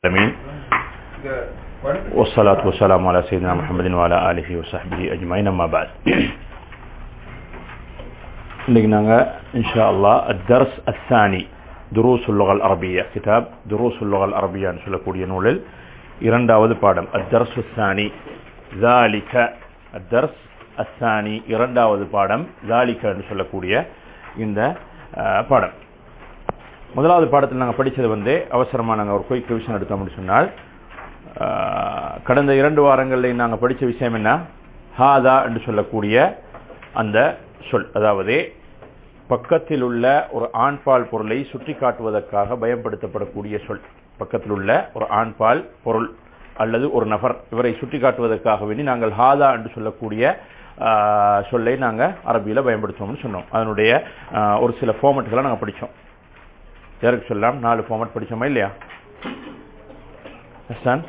العالمين والصلاة والسلام على سيدنا محمد وعلى آله وصحبه أجمعين أما بعد இன்னைக்கு நாங்கள் இன்ஷா அல்லா அத்தர்ஸ் அத்தானி துரூஸ் உல்லகல் அரபியா கிதாப் துரூஸ் உல்லகல் அரபியான்னு சொல்லக்கூடிய நூலில் இரண்டாவது பாடம் அத்தர்ஸ் அத்தானி ஜாலிக அத்தர்ஸ் அத்தானி இரண்டாவது பாடம் ஜாலிக என்று சொல்லக்கூடிய இந்த அஹ், பாடம் முதலாவது பாடத்தில் நாங்கள் படித்தது வந்து அவசரமாக நாங்கள் ஒரு குயிக் ரிவிஷன் எடுத்தோம்னு சொன்னால் ஆஹ், கடந்த இரண்டு வாரங்களில் நாங்கள் படித்த விஷயம் என்ன ஹாதா என்று சொல்லக்கூடிய அந்த சொல் அதாவது பக்கத்தில் உள்ள ஒரு ஆண்பால் பொருளை சுட்டி காட்டுவதற்காக பயன்படுத்தப்படக்கூடிய சொல் பக்கத்தில் உள்ள ஒரு ஆண்பால் பொருள் அல்லது ஒரு நபர் இவரை சுட்டி காட்டுவதற்காக வேண்டி நாங்கள் ஹாதா என்று சொல்லக்கூடிய ஆஹ், சொல்லை நாங்கள் அரபியில் பயன்படுத்துவோம்னு சொன்னோம் அதனுடைய ஆஹ், ஒரு சில ஃபார்மெட்டுகளை நாங்கள் படித்தோம் யாருக்கு சொல்லலாம் நாலு ஃபார்மட் படிச்சோமா இல்லையா ஹஸ்ஸான்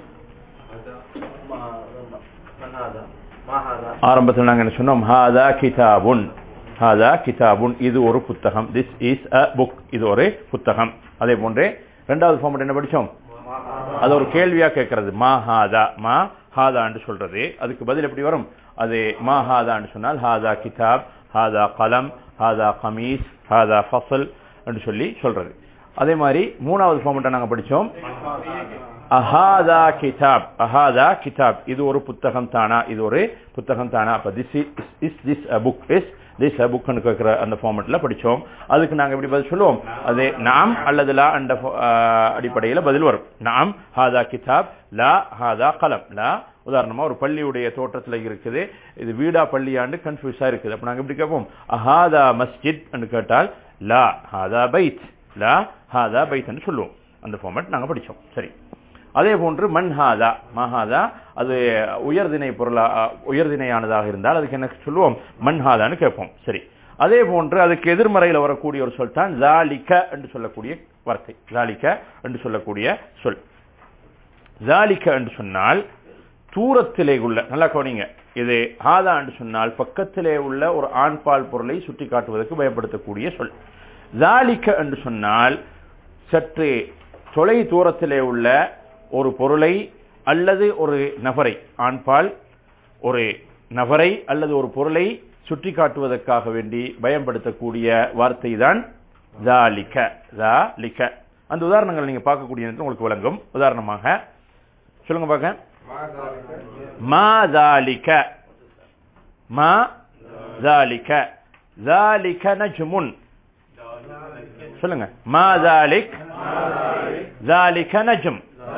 ஆரம்பத்தில் நாங்கள் என்ன சொன்னோம் ஹாதா கிதாபுன் ஹாதா கிதாபுன் இது ஒரு புத்தகம் திஸ் இஸ் அ புக் இது ஒரு புத்தகம் அதே போன்றே ரெண்டாவது ஃபார்மட் என்ன படிச்சோம் அது ஒரு கேள்வியா கேட்கறது மா ஹாதா மா ஹாதான்னு சொல்றது அதுக்கு பதில் எப்படி வரும் அது மா ஹாதான்னு சொன்னால் ஹாதா கிதாப் ஹாதா கலம் ஹாதா கமீஸ் ஹாதா ஃபசல் என்று சொல்லி சொல்றது அதே மாதிரி மூணாவது ஃபார்மெட்டை நாங்க படிச்சோம் அஹாதா கிதாப் அஹாதா கிதாப் இது ஒரு புத்தகம் தானா இது ஒரு புத்தகம் தானா அப்ப this is this a book is this a book கேட்கிற அந்த ஃபார்மெட்ல படிச்சோம் அதுக்கு நாங்க எப்படி பதில் சொல்லுவோம் அது நாம் அல்லது லா என்ற அடிப்படையில் பதில் வரும் நாம் ஹாதா கிதாப் லா ஹாதா கலம் லா உதாரணமா ஒரு பள்ளியுடைய தோற்றத்துல இருக்குது இது வீடா பள்ளியாண்டு கன்ஃபியூஸா இருக்குது அப்ப நாங்க எப்படி கேட்போம் அஹாதா மஸ்ஜித் கேட்டால் லா ஹாதா பைத் லா ஹாதா பைத்னு சொல்லுவோம் அந்த ஃபார்மேட் நாங்க படிச்சோம் சரி அதே போன்று மன்ஹாதா மஹாதா அது உயர்திணை பொருளா உயர்திணையானதாக இருந்தால் அதுக்கு என்ன சொல்லுவோம் மன்ஹாதான்னு கேட்போம் சரி அதே போன்று அதுக்கு எதிர்மறையில் வரக்கூடிய ஒரு சொல் தான் ஜாலிக்க என்று சொல்லக்கூடிய வார்த்தை ஜாலிக்க என்று சொல்லக்கூடிய சொல் ஜாலிக்க என்று சொன்னால் தூரத்திலே உள்ள நல்லா கவனிங்க இது ஹாதா என்று சொன்னால் பக்கத்திலே உள்ள ஒரு ஆண்பால் பொருளை சுட்டி காட்டுவதற்கு பயன்படுத்தக்கூடிய சொல் ஜாலிக்க என்று சொன்னால் சற்று தொலை தூரத்திலே உள்ள ஒரு பொருளை அல்லது ஒரு நபரை ஆண்பால் ஒரு நபரை அல்லது ஒரு பொருளை சுட்டி காட்டுவதற்காக வேண்டி பயன்படுத்தக்கூடிய வார்த்தை தான் ஜாலிக்க ஜாலிக்க அந்த உதாரணங்கள் நீங்க பார்க்கக்கூடிய நேரத்தில் உங்களுக்கு விளங்கும் உதாரணமாக சொல்லுங்க பார்க்க மா ஜாலிக்க மா ஜாலிக்க ஜாலிக்க நஜ்முன் சொல்லுங்க மா ஜாலிக் ذلك نجم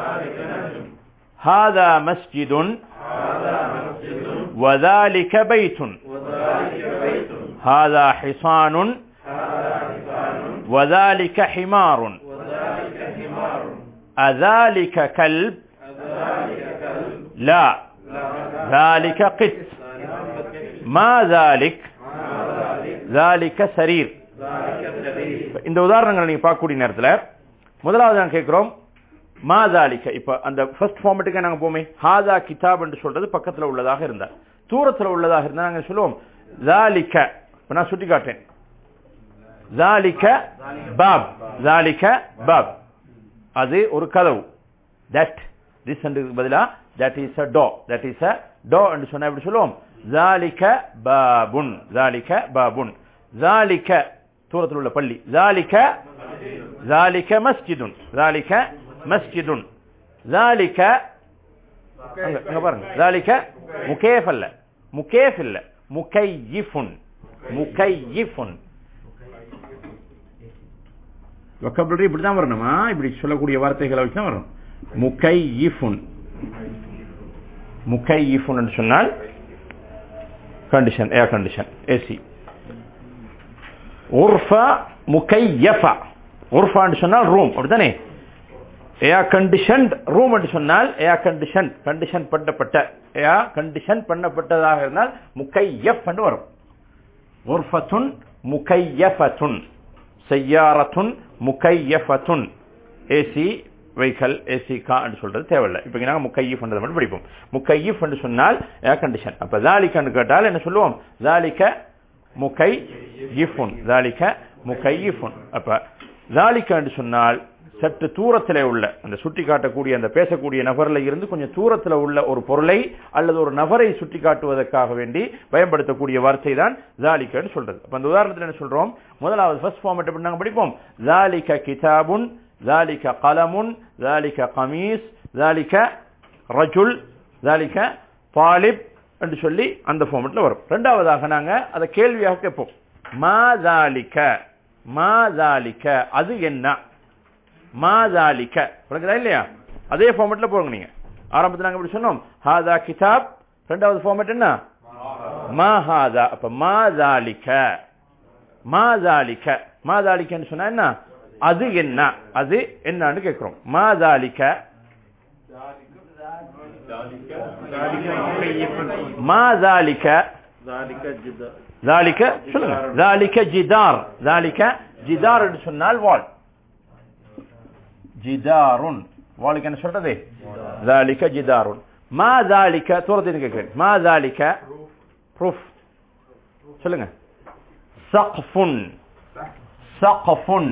هذا مسجد وذلك بيت هذا حصان وذلك حمار أذلك كلب لا ذلك قط ما ذلك ذلك سرير இந்த உதாரணங்களை நீங்க பார்க்கக்கூடிய நேரத்தில் முதலாவது நான் கேட்கிறோம் மாதாலிக்க இப்ப அந்த ஃபர்ஸ்ட் ஃபார்மேட்டுக்கு நாங்க போமே ஹாதா கிதாப் என்று சொல்றது பக்கத்துல உள்ளதாக இருந்தா தூரத்துல உள்ளதாக இருந்தா நாங்க சொல்லுவோம் ஜாலிக்க இப்ப நான் சுட்டி காட்டேன் ஜாலிக்க பாப் ஜாலிக்க பாப் அது ஒரு கதவு தட் திஸ் பதிலா that is a door that is a door என்று சொன்னா எப்படி சொல்லுவோம் ஜாலிக்க பாபுன் ஜாலிக்க பாபுன் ஜாலிக்க தூரத்தில் உள்ள பள்ளி ஜாலிக்க ذلك مسجد ذلك مسجد ذلك அங்க அங்க பாருங்க ذلك முகேஃப் அல்ல முகேஃப் இல்ல முகையிஃபுன் முகையிஃபுன் வொக்கபுலரி இப்படி தான் வரணுமா இப்படி சொல்லக்கூடிய வார்த்தைகளை வச்சு தான் வரும் முகையிஃபுன் முகையிஃபுன் சொன்னால் கண்டிஷன் ஏர் கண்டிஷன் ஏசி உர்ஃபா முகையஃபா உர்ஃபான்னு சொன்னால் ரூம் அப்படித்தானே ஏர் கண்டிஷன் ரூம் என்று சொன்னால் ஏர் கண்டிஷன் கண்டிஷன் பண்ணப்பட்ட ஏர் கண்டிஷன் பண்ணப்பட்டதாக இருந்தால் முக்கையஃப் என்று வரும் உர்ஃபத்துன் முக்கையஃபத்துன் செய்யாரத்துன் முக்கையஃபத்துன் ஏசி வெஹிக்கல் ஏசி கா என்று சொல்றது தேவையில்லை இப்போ நாங்கள் முக்கையீஃப் என்றதை மட்டும் படிப்போம் முக்கையீஃப் என்று சொன்னால் ஏர் கண்டிஷன் அப்ப ஜாலிக்கன்னு கேட்டால் என்ன சொல்லுவோம் ஜாலிக்க முக்கை இஃபுன் ஜாலிக்க முக்கை இஃபுன் அப்ப ஜாலிக்க என்று சொன்னால் சற்று தூரத்தில் உள்ள அந்த சுட்டி காட்டக்கூடிய அந்த பேசக்கூடிய நபர்ல இருந்து கொஞ்சம் தூரத்தில் உள்ள ஒரு பொருளை அல்லது ஒரு நபரை சுட்டி காட்டுவதற்காக வேண்டி பயன்படுத்தக்கூடிய வார்த்தை தான் ஜாலிக்கன்னு சொல்றது அப்ப அந்த உதாரணத்தில் என்ன சொல்றோம் முதலாவது ஃபர்ஸ்ட் ஃபார்மேட் எப்படி நாங்க படிப்போம் ஜாலிக கிதாபுன் ஜாலிக கலமுன் ஜாலிக கமீஸ் ஜாலிக ரஜுல் ஜாலிக பாலிப் என்று சொல்லி அந்த ஃபார்மெட்ல வரும் ரெண்டாவதாக நாங்க அதை கேள்வியாக கேட்போம் மாதாலிக்க மாதாலிக்க அது என்ன மாதாலிக்க புரியுதா இல்லையா அதே ஃபார்மெட்ல போடுங்க நீங்க ஆரம்பத்தில் நாங்க இப்படி சொன்னோம் ஹாதா கிதாப் ரெண்டாவது ஃபார்மெட் என்ன மா ஹாதா அப்ப மாதாலிக்க மாதாலிக்க மாதாலிக்கன்னு சொன்னா என்ன அது என்ன அது என்னன்னு கேட்கிறோம் மாதாலிக்க மாதாலிக்க ذلك சொல்லுங்க ذلك جدار ذلك جدار என்று சொன்னால் வால் ஜிதாருன் வாளுக்கு என்ன சொல்றது ذلك جدار ما ذلك தூரத்தில் கேட்கிறேன் ما ذلك ப்ரூஃப் சொல்லுங்க சக்ஃபுன் சக்ஃபுன்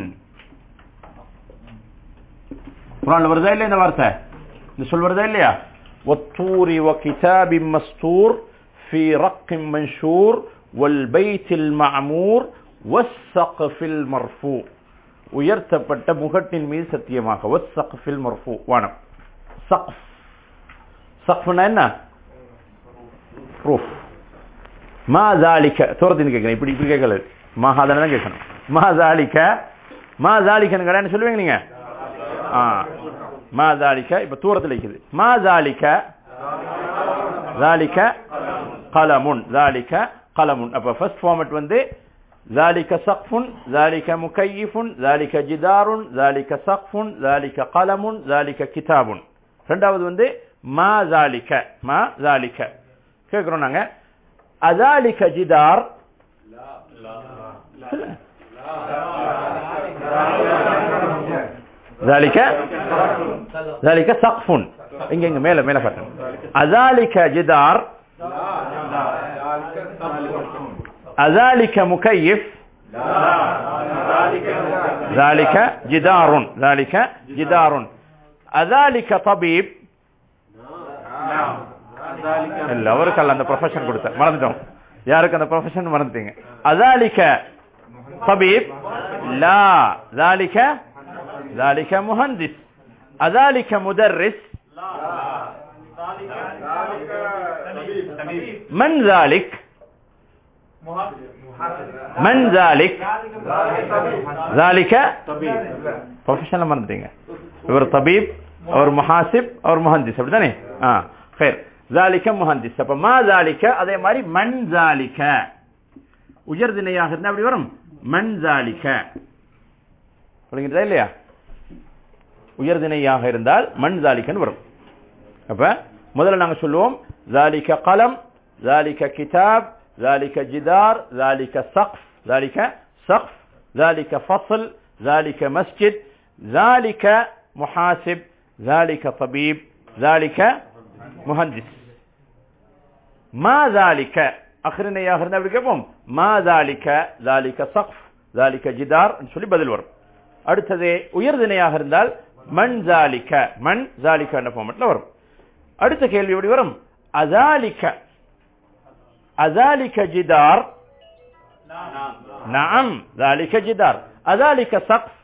குரான்ல வருதா இல்லையா இந்த வார்த்தை இந்த சொல் வருதா இல்லையா والطور وكتاب مستور في رق منشور والبيت المعمور والسقف المرفوع உயர்த்தப்பட்ட முகட்டின் மீது சத்தியமாக வஸ்ஸக்ஃபில் மர்ஃபூ வானம் சக்ஃப் சக்ஃப்னா என்ன ரூஃப் மா ஜாலிக தூரத்தின் கேட்கணும் இப்படி இப்படி கேட்கல மா ஹாதன தான் கேட்கணும் மா ஜாலிக மா ஜாலிகன்னு கடை சொல்லுவீங்க நீங்க ஆ மா ஜாலிக இப்ப தூரத்தில் இருக்குது மா ஜாலிக ஜாலிக கலமுன் ஜாலிக கலமுன் அப்ப ஃபர்ஸ்ட் ஃபார்மட் வந்து ذلك سقف ذلك مكيف ذلك جدار ذلك سقف ذلك قلم ذلك كتاب ரெண்டாவது வந்து மா ذلك மா ذلك கேக்குறோம் நாங்க அذلك جدار ذلك ذلك سقف இங்க இங்க மேல மேல காட்டுங்க அذلك جدار أذلك مكيف ذلك جدار ذلك جدار أذلك طبيب இல்ல அவருக்கு அல்ல அந்த ப்ரொஃபஷன் கொடுத்த மறந்துட்டோம் யாருக்கு அந்த ப்ரொஃபஷன் மறந்துட்டீங்க அதாலிக்க طبيب لا ذلك ذلك مهندس أذلك مدرس من ذلك من ذلك ذلك ப்ரொஃபஷனல் மறந்துட்டீங்க இவர் தபீப் அவர் முஹாசிப் அவர் முஹந்திஸ் அப்படிதானே ஆ خير ذلك முஹந்திஸ் அப்ப மா ذلك அதே மாதிரி மன் ذلك உயர்திணையாக இருந்தா அப்படி வரும் மன் ذلك புரியுதா இல்லையா உயர்திணையாக இருந்தால் மண் ذلكன்னு வரும் அப்ப முதல்ல நாங்க சொல்லுவோம் ذلك قلم ذلك كتاب ذلك جدار ذلك سقف ذلك سقف ذلك فصل ذلك مسجد ذلك محاسب ذلك طبيب ذلك مهندس ما ذلك اخرنا يا اخرنا بكم ما ذلك ذلك سقف ذلك جدار சொல்லி பதில் வரும் அடுத்தது உயர்திணையாக இருந்தால் மண் ذلك மண் ذلك என்ற ஃபார்மட்ல வரும் அடுத்த கேள்வி எப்படி வரும் அதாலிக்க أذلك جدار نعم ذلك جدار أذلك سقف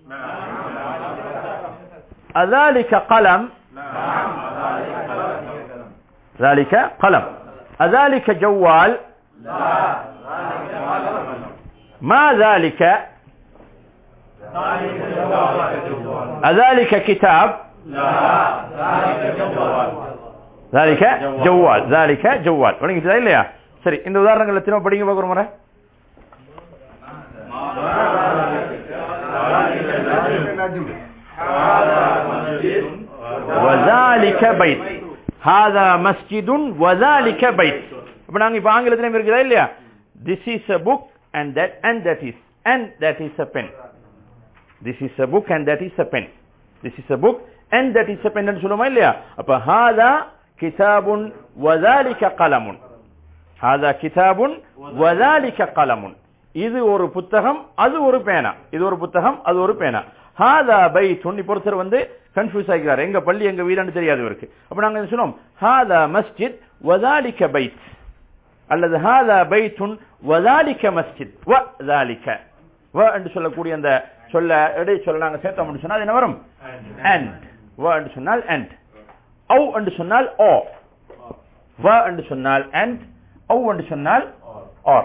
أذلك قلم ذلك قلم أذلك جوال ما ذلك أذلك كتاب ذلك جوال ذلك جوال வணங்கிட்டதா இல்லையா சரி இந்த உதாரணங்களை திரும்ப படிங்க பார்க்குற முறை وذلك بيت هذا مسجد وذلك بيت அப்ப நாங்க இப்ப ஆங்கிலத்திலும் இருக்குதா இல்லையா this is a book and that and that is and that is a pen this is a book and that is a pen this is a book and that is a pen ன்னு சொல்லுமா இல்லையா அப்ப هذا كتاب وذلك قلم هذا كتاب وذلك قلم இது ஒரு புத்தகம் அது ஒரு பேனா இது ஒரு புத்தகம் அது ஒரு பேனா ஹாதா பைத்துன் இப்போ ஒருத்தர் வந்து கன்ஃபியூஸ் ஆகிறார் எங்க பள்ளி எங்க வீடுன்னு தெரியாது இவருக்கு அப்ப நாங்க என்ன சொன்னோம் ஹாதா மஸ்ஜித் வதாலிக பைத் அல்லது ஹாதா பைத்துன் வதாலிக மஸ்ஜித் வ தாலிக வ என்று சொல்லக்கூடிய அந்த சொல்ல இடை சொல்ல நாங்க சேர்த்தோம் சொன்னா அது என்ன வரும் அண்ட் வ என்று சொன்னால் அண்ட் ஔ என்று சொன்னால் ஓ வ என்று சொன்னால் அண்ட் ஔ என்று சொன்னால் ஆர்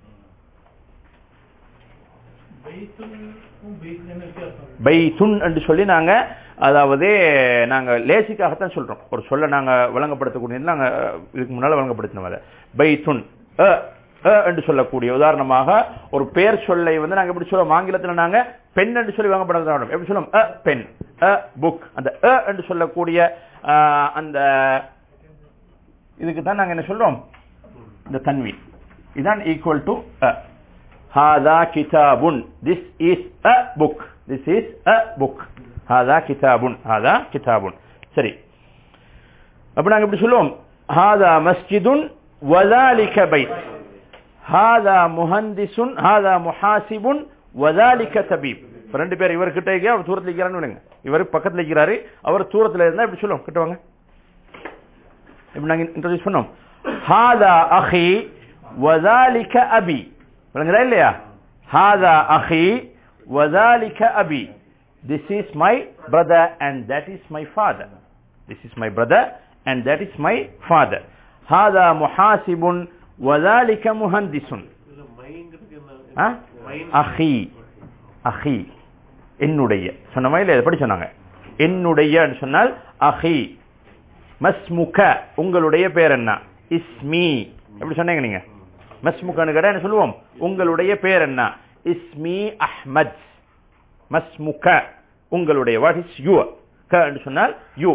பைத்துன் என்று சொல்லி நாங்க அதாவது நாங்க லேசிக்காகத்தான் சொல்றோம் ஒரு சொல்ல நாங்க வழங்கப்படுத்தக்கூடிய நாங்க இதுக்கு முன்னால வழங்கப்படுத்தினோம் அதை பைத்துன் அ அ என்று சொல்லக்கூடிய உதாரணமாக ஒரு பெயர் சொல்லை வந்து நாங்க எப்படி சொல்லுவோம் ஆங்கிலத்துல நாங்க பெண் என்று சொல்லி வழங்கப்படுத்த எப்படி சொல்லுவோம் அ பென் அ புக் அந்த அ என்று சொல்லக்கூடிய ஆ, அந்த இதுக்கு தான் நாங்க என்ன சொல்றோம் இந்த தன்வி இதான் ஈக்குவல் டு அ ஹாதா கிதாபுன் this is a book this is a book ஹாதா கிதாபுன் ஹாதா கிதாபுன் சரி அப்ப நாங்க இப்படி சொல்லுவோம் ஹாதா மஸ்ஜிதுன் வதாலிக பைத் ஹாதா முஹந்திசுன் ஹாதா முஹாசிபுன் வதாலிக தபீப் இப்ப ரெண்டு பேர் இவர் கிட்ட இருக்க அவர் தூரத்துல இருக்கிறான்னு விடுங்க இவர் பக்கத்துல இருக்கிறாரு அவர் தூரத்துல இருந்தா இப்படி சொல்லுவோம் கிட்ட வாங்க இப்ப நாங்க இன்ட்ரோடியூஸ் பண்ணோம் ஹாதா அஹி வதாலிக அபி விளங்குதா இல்லையா ஹாதா அஹி வதாலிக அபி this is my brother and that is my father this is my brother and that is my father هذا محاسب وذلك مهندس ஆ? அஹி அஹி என்னுடைய சொன்னமா இல்ல எப்படி சொன்னாங்க என்னுடைய சொன்னால் அஹி மஸ்முக உங்களுடைய பேர் என்ன இஸ்மி எப்படி சொன்னீங்க நீங்க மஸ்முகன்னு கேட்டா என்ன சொல்லுவோம் உங்களுடைய பேர் என்ன இஸ்மி அஹ்மத் மஸ்முக உங்களுடைய வாட் இஸ் யூ க என்று சொன்னால் you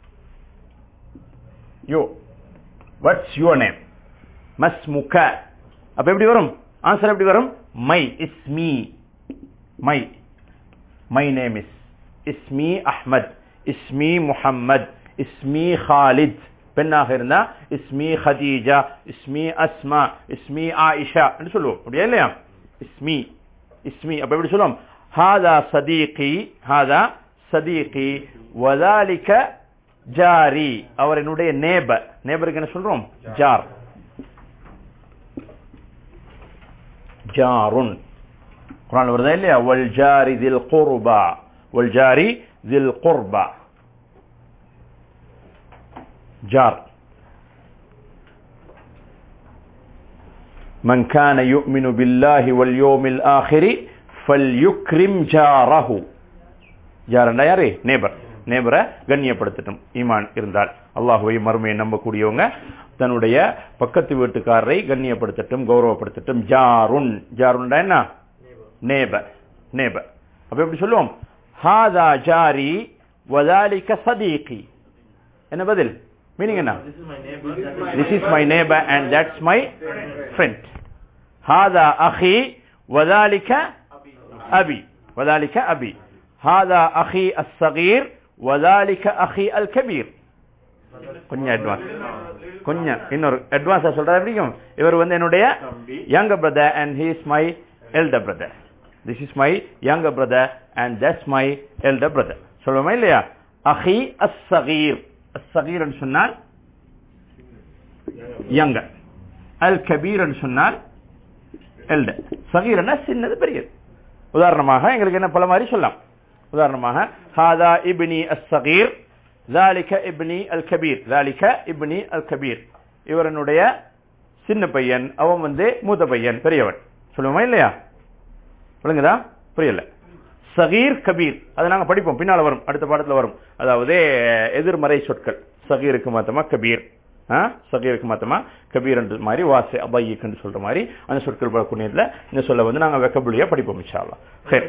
you what's your name மஸ்முக அப்ப எப்படி வரும் ஆன்சர் எப்படி வரும் மை இஸ்மி மை மை நேம் இஸ் இஸ்மி அஹ்மத் இஸ்மி முஹம்மத் இஸ்மி ஹாலித் பெண்ணாக இருந்தா இஸ்மி ஹதீஜா இஸ்மி அஸ்மா இஸ்மி ஆயிஷா என்று சொல்லுவோம் அப்படியா இல்லையா இஸ்மி இஸ்மி அப்ப எப்படி சொல்லுவோம் ஹாதா சதீகி ஹாதா சதீகி வதாலிக ஜாரி அவர் என்னுடைய நேபர் நேபருக்கு என்ன சொல்றோம் ஜார் ஜாருன் குரான் வருதா இல்லையா வல் ஜாரி தில் குர்பா வல் ஜாரி தில் குர்பா جار من كان يؤمن بالله واليوم الآخر فليكرم جاره ஜாரண்டா யாரு நேபர் நேபரை கண்ணியப்படுத்தட்டும் ஈமான் இருந்தால் அல்லாஹுவை மறுமையை நம்பக்கூடியவங்க தன்னுடைய பக்கத்து வீட்டுக்காரரை கண்ணியப்படுத்தட்டும் கௌரவப்படுத்தட்டும் ஜாருன் ஜாருன்டா என்ன நேபர் நேபர் அப்ப எப்படி சொல்லுவோம் ஹாதா ஜாரி வதாலிக சதீகி என்ன பதில் மீனிங் என்ன this is my neighbor and that's my friend هذا أخي وذلك أبي وذلك أبي هذا أخي الصغير وذلك أخي الكبير கொஞ்சம் அட்வான்ஸ் கொஞ்சம் இன்னொரு அட்வான்ஸா சொல்றா எப்படிக்கும் இவர் வந்து என்னுடைய younger brother and he is my elder brother this is my younger brother and that's my elder brother சொல்லுவோமா இல்லையா அஹி அஸ்ஸகீர் الصغير என்று சொன்னால் younger அல் கபீர் என்று சொன்னால் elder சகீரன்னா சின்னது பெரியது உதாரணமாக எங்களுக்கு என்ன பல மாதிரி சொல்லலாம் உதாரணமாக ஹாதா இப்னி அஸ்ஸகீர் ذلك ابني الكبير ذلك ابني الكبير இவரனுடைய சின்ன பையன் அவன் வந்து மூத்த பையன் பெரியவன் சொல்லுவோமா இல்லையா விளங்குதா புரியல சகீர் கபீர் அதை நாங்க படிப்போம் பின்னால வரும் அடுத்த பாடத்துல வரும் அதாவது எதிர்மறை சொற்கள் சகீருக்கு மாத்தமா கபீர் ஆ? சகீருக்கு மாத்தமா கபீர் என்று மாதிரி வாசை அபையிக் என்று சொல்ற மாதிரி அந்த சொற்கள் வரக்கூடியதுல இந்த சொல்ல வந்து நாங்க வெக்கபுலியா படிப்போம் இன்ஷால்லா சரி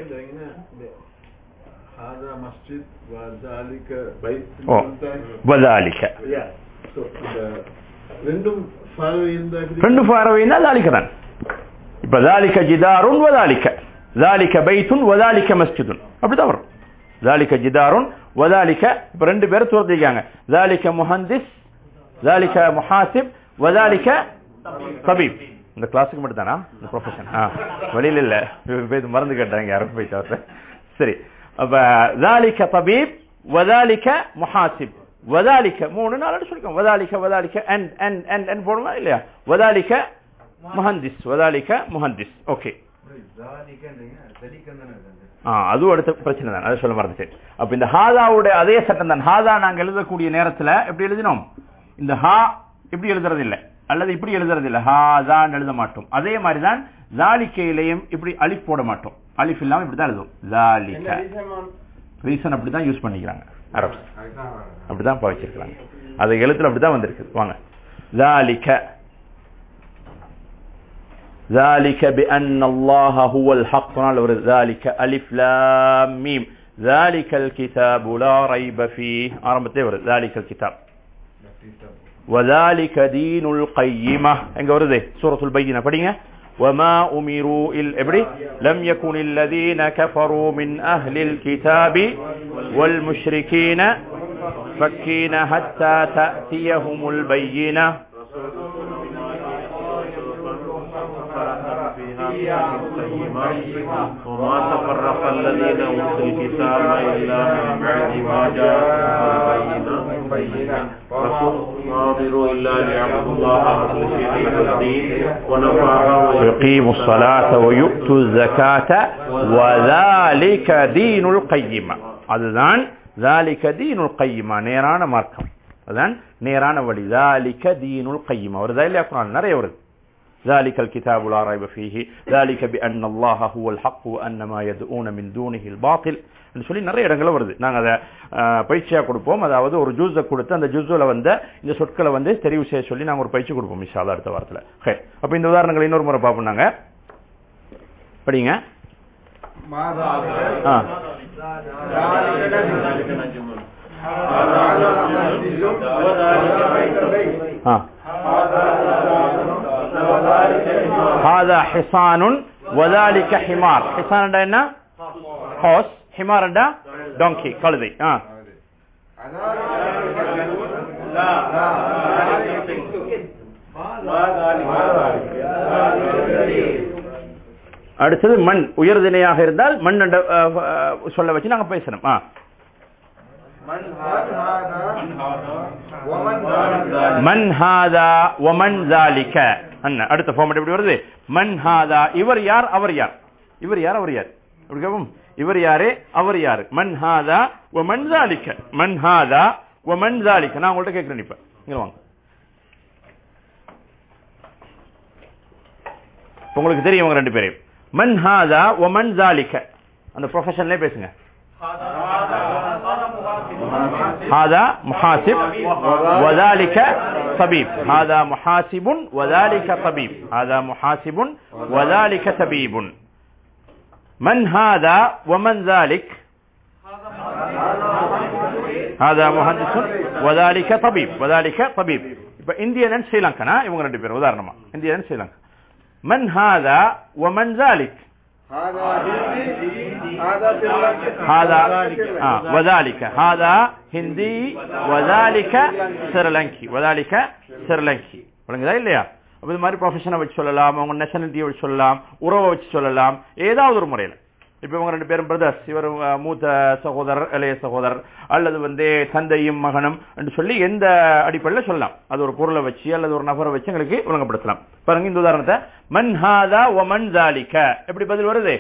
هذا مسجد وذلك بيت ஓ வதாலிக்க Yeah. So, இந்த ரெண்டும் ஃபாலோ இருந்தா ரெண்டு பார்வைனா தாலிக்க தான் இப்ப தாலிக்க ஜிதாருன் வதாலிக்க தாலிக்க பைத்துன் வதாலிக்க மஸ்ஜிதுன் அப்படிதான் வரும் தாலிக்க ஜிதாருன் வதாலிக்க இப்ப ரெண்டு பேரும் தோர்த்திருக்காங்க தாலிக்க முஹந்திஸ் தாலிக்க முஹாசிப் வதாலிக்க தபீப் இந்த கிளாஸுக்கு மட்டும் தானா இந்த ப்ரொஃபஷன் ஆ வெளியில இல்ல போய் மறந்து கேட்டாங்க யாரும் போய் தவிர சரி அப்ப ذلك طبيب وذلك محاسب وذلك மூணு நாலு சொல்லிக்கோங்க وذلك وذلك and and and and போடலாம் இல்லையா وذلك முஹந்திஸ் وذلك முஹந்திஸ் ஓகே ஆ அதுவும் அடுத்த பிரச்சனை தான் அதை சொல்ல மறந்துட்டேன் அப்ப இந்த ஹாதாவுடைய அதே சட்டம் தான் ஹாதா நாங்க எழுதக்கூடிய நேரத்துல எப்படி எழுதினோம் இந்த ஹா இப்படி எழுதுறது இல்ல அல்லது இப்படி எழுதுறது இல்ல ஹாதான் எழுத மாட்டோம் அதே மாதிரி தான் ஜாலிக்கையிலையும் இப்படி அலிஃப் போட மாட்டோம் அலிஃப் இல்லாம இப்படி தான் எழுதுவோம் ஜாலிக்க ரீசன் அப்படி தான் யூஸ் பண்ணிக்கிறாங்க அரபு அப்படிதான் பாவிச்சிருக்கிறாங்க அது எழுத்துல அப்படிதான் வந்திருக்கு வாங்க ذلك ذلك بأن الله هو الحق ذلك ألف لام ميم ذلك الكتاب لا ريب فيه ஆரம்பத்திலே வருது ذلك الكتاب وذلك دين القيمة எங்க வருது سورة البينة படிங்க وما أمروا إلا எப்படி لم يكن الذين كفروا من أهل الكتاب والمشركين فكين حتى تأتيهم البينة وما تفرق الذين اوتوا الكتاب الا من بعد ما جاءهم البينه وما امروا الا ليعبدوا الله مخلصين له الدين ونفعها ويقيموا الصلاة ويؤتوا الزكاة وذلك دين القيمة அதுதான் ذلك دين القيمة நேரான மார்க்கம் அதுதான் நேரான வழி ذلك دين القيمة வருதா இல்லையா குரான் நிறைய வருது ذلك الكتاب لا ريب فيه ذلك بأن الله هو الحق وأن ما يدعون من دونه الباطل ன்னு சொல்லி நிறைய இடங்கள்ல வருது நாங்க அதை அஹ், பயிற்சியா கொடுப்போம் அதாவது ஒரு ஜூஸை கொடுத்து அந்த ஜூஸ்ல வந்து இந்த சொற்களை வந்து தெரிவு செய்ய சொல்லி நாங்க ஒரு பயிற்சி கொடுப்போம் இன்ஷா அல்லாஹ் அடுத்த வாரத்துல ஹே. அப்ப இந்த உதாரணங்களை இன்னொரு முறை பார்ப்போம் நாங்க படிங்க ஆ ஆ هذا حصان وذلك حمار حصان என்ன ஹார்ஸ் ஹிமார் டாங்கி கழுதை ஆ அடுத்தது மண் உயர்திணையாக இருந்தால் மண் என்ற, அஹ், அஹ், சொல்ல வச்சு நாங்க பேசணும் ஆ மன் ஹாதா ஒமன் ஜாலிக அண்ணா அடுத்த ஃபார்மட் எப்படி வருது மன் ஹாதா இவர் யார் அவர் யார் இவர் யார் அவர் யார் அப்படி கேட்போம் இவர் யாரு அவர் யாரு மன் ஹாதா ஒமன் ஜாலிக மன் ஹாதா ஒமன் ஜாலிக நான் உங்கள்ட்ட கேட்கிறேன் இப்ப இங்க வாங்க உங்களுக்கு தெரியும் இவங்க ரெண்டு பேரையும் மன் ஹாதா ஒமன் ஜாலிக அந்த ப்ரொஃபஷன்லயே பேசுங்க هذا محاسب وذلك طبيب هذا محاسب وذلك طبيب هذا محاسب وذلك طبيب من هذا ومن ذلك هذا مهندس وذلك طبيب وذلك طبيب இப்ப இந்தியன் அண்ட் ஸ்ரீலங்கனா இவங்க ரெண்டு பேரும் உதாரணமா இந்தியன் அண்ட் ஸ்ரீலங்கா من هذا ومن ذلك هذا آه وذلك هذا هندي وذلك سريلانكي وذلك سريلانكي விளங்குதா இல்லையா அப்ப இது மாதிரி ப்ரொஃபஷனை வச்சு சொல்லலாம் அவங்க நேஷனாலிட்டியை வச்சு சொல்லலாம் உறவை வச்சு சொல்லலாம் ஏதாவது ஒரு முறையில் இப்ப இவங்க ரெண்டு பேரும் பிரதர்ஸ் இவர் அஹ், மூத்த சகோதரர் இளைய சகோதரர் அல்லது வந்து தந்தையும் மகனும் என்று சொல்லி எந்த அடிப்படையில் சொல்லலாம் அது ஒரு பொருளை வச்சு அல்லது ஒரு நபரை வச்சு எங்களுக்கு விளங்கப்படுத்தலாம் பாருங்க இந்த உதாரணத்தை மன் ஹாதா ஒமன் ஜாலிக எப்படி பதில் வருது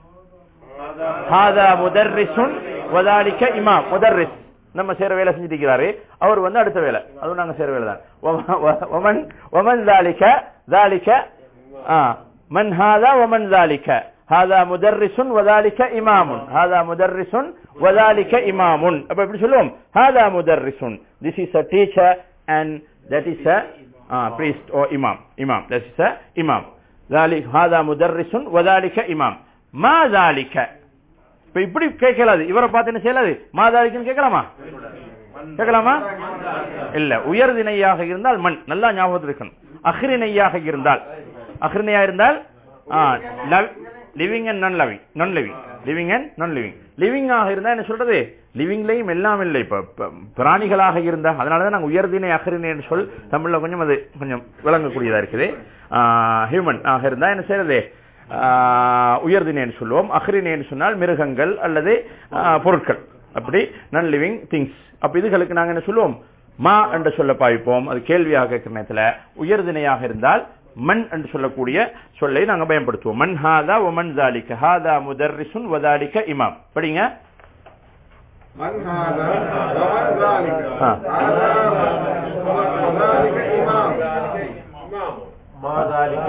ஹாதா முதர்ரிசுன் வதாலிக்க இமாம் முதர்ரிஸ் நம்ம சேர வேலை செஞ்சுட்டு இருக்கிறாரு அவர் வந்து அடுத்த வேலை அதுவும் நாங்க சேர வேலை தான் ஒம- ஒ- ஒமன் ஒமன் ذلك ذلك ஆ من هذا ومن ذلك هذا مدرس وذلك امام هذا مدرس وذلك امام அப்ப எப்படி சொல்லுவோம் هذا مدرس this is a teacher and that is a ah priest or imam imam that is a imam ذلك هذا مدرس وذلك امام ما ذلك இப்ப இப்படி கேட்கலாது இவரை பார்த்து என்ன செய்யலாது மாதாளிக்குன்னு கேட்கலாமா கேட்கலாமா இல்ல உயர்திணையாக இருந்தால் மண் நல்லா ஞாபகத்தில் இருக்கணும் அஹ்ரிணையாக இருந்தால் அஹ்ரிணையா இருந்தால் living and non loving non living living and non living living ஆக இருந்தா என்ன சொல்றது லிவிங்லயும் எல்லாம் இல்லை இப்ப இப்ப பிராணிகளாக இருந்தா அதனாலதான் நாங்க உயர்திணை அஹ்ரிணைன்னு சொல் தமிழ்ல கொஞ்சம் அது கொஞ்சம் விளங்கக்கூடியதா இருக்குது ஹியூமன் ஆக இருந்தா என்ன செய்யறது ஆஹ், உயர்திணைன்னு சொல்லுவோம் அஹ்ரினேன்னு சொன்னால் மிருகங்கள் அல்லது ஆஹ், பொருட்கள் அப்படி நான் லிவிங் திங்ஸ் அப்ப இதுகளுக்கு நாங்க என்ன சொல்லுவோம் மா என்று சொல்ல பாய்ப்போம் அது கேள்வியாக கேட்கிற நேரத்துல உயர்திணையாக இருந்தால் மண் என்று சொல்லக்கூடிய சொல்லை நாங்க பயன்படுத்துவோம் மண் ஹாதா ஒமன் ஜாலிக்க ஹாதா முதர்ரிசுன் வதாலிக்க இமாம் படிங்க من هذا ومن ذلك ها. هذا وذلك إمام ما ذلك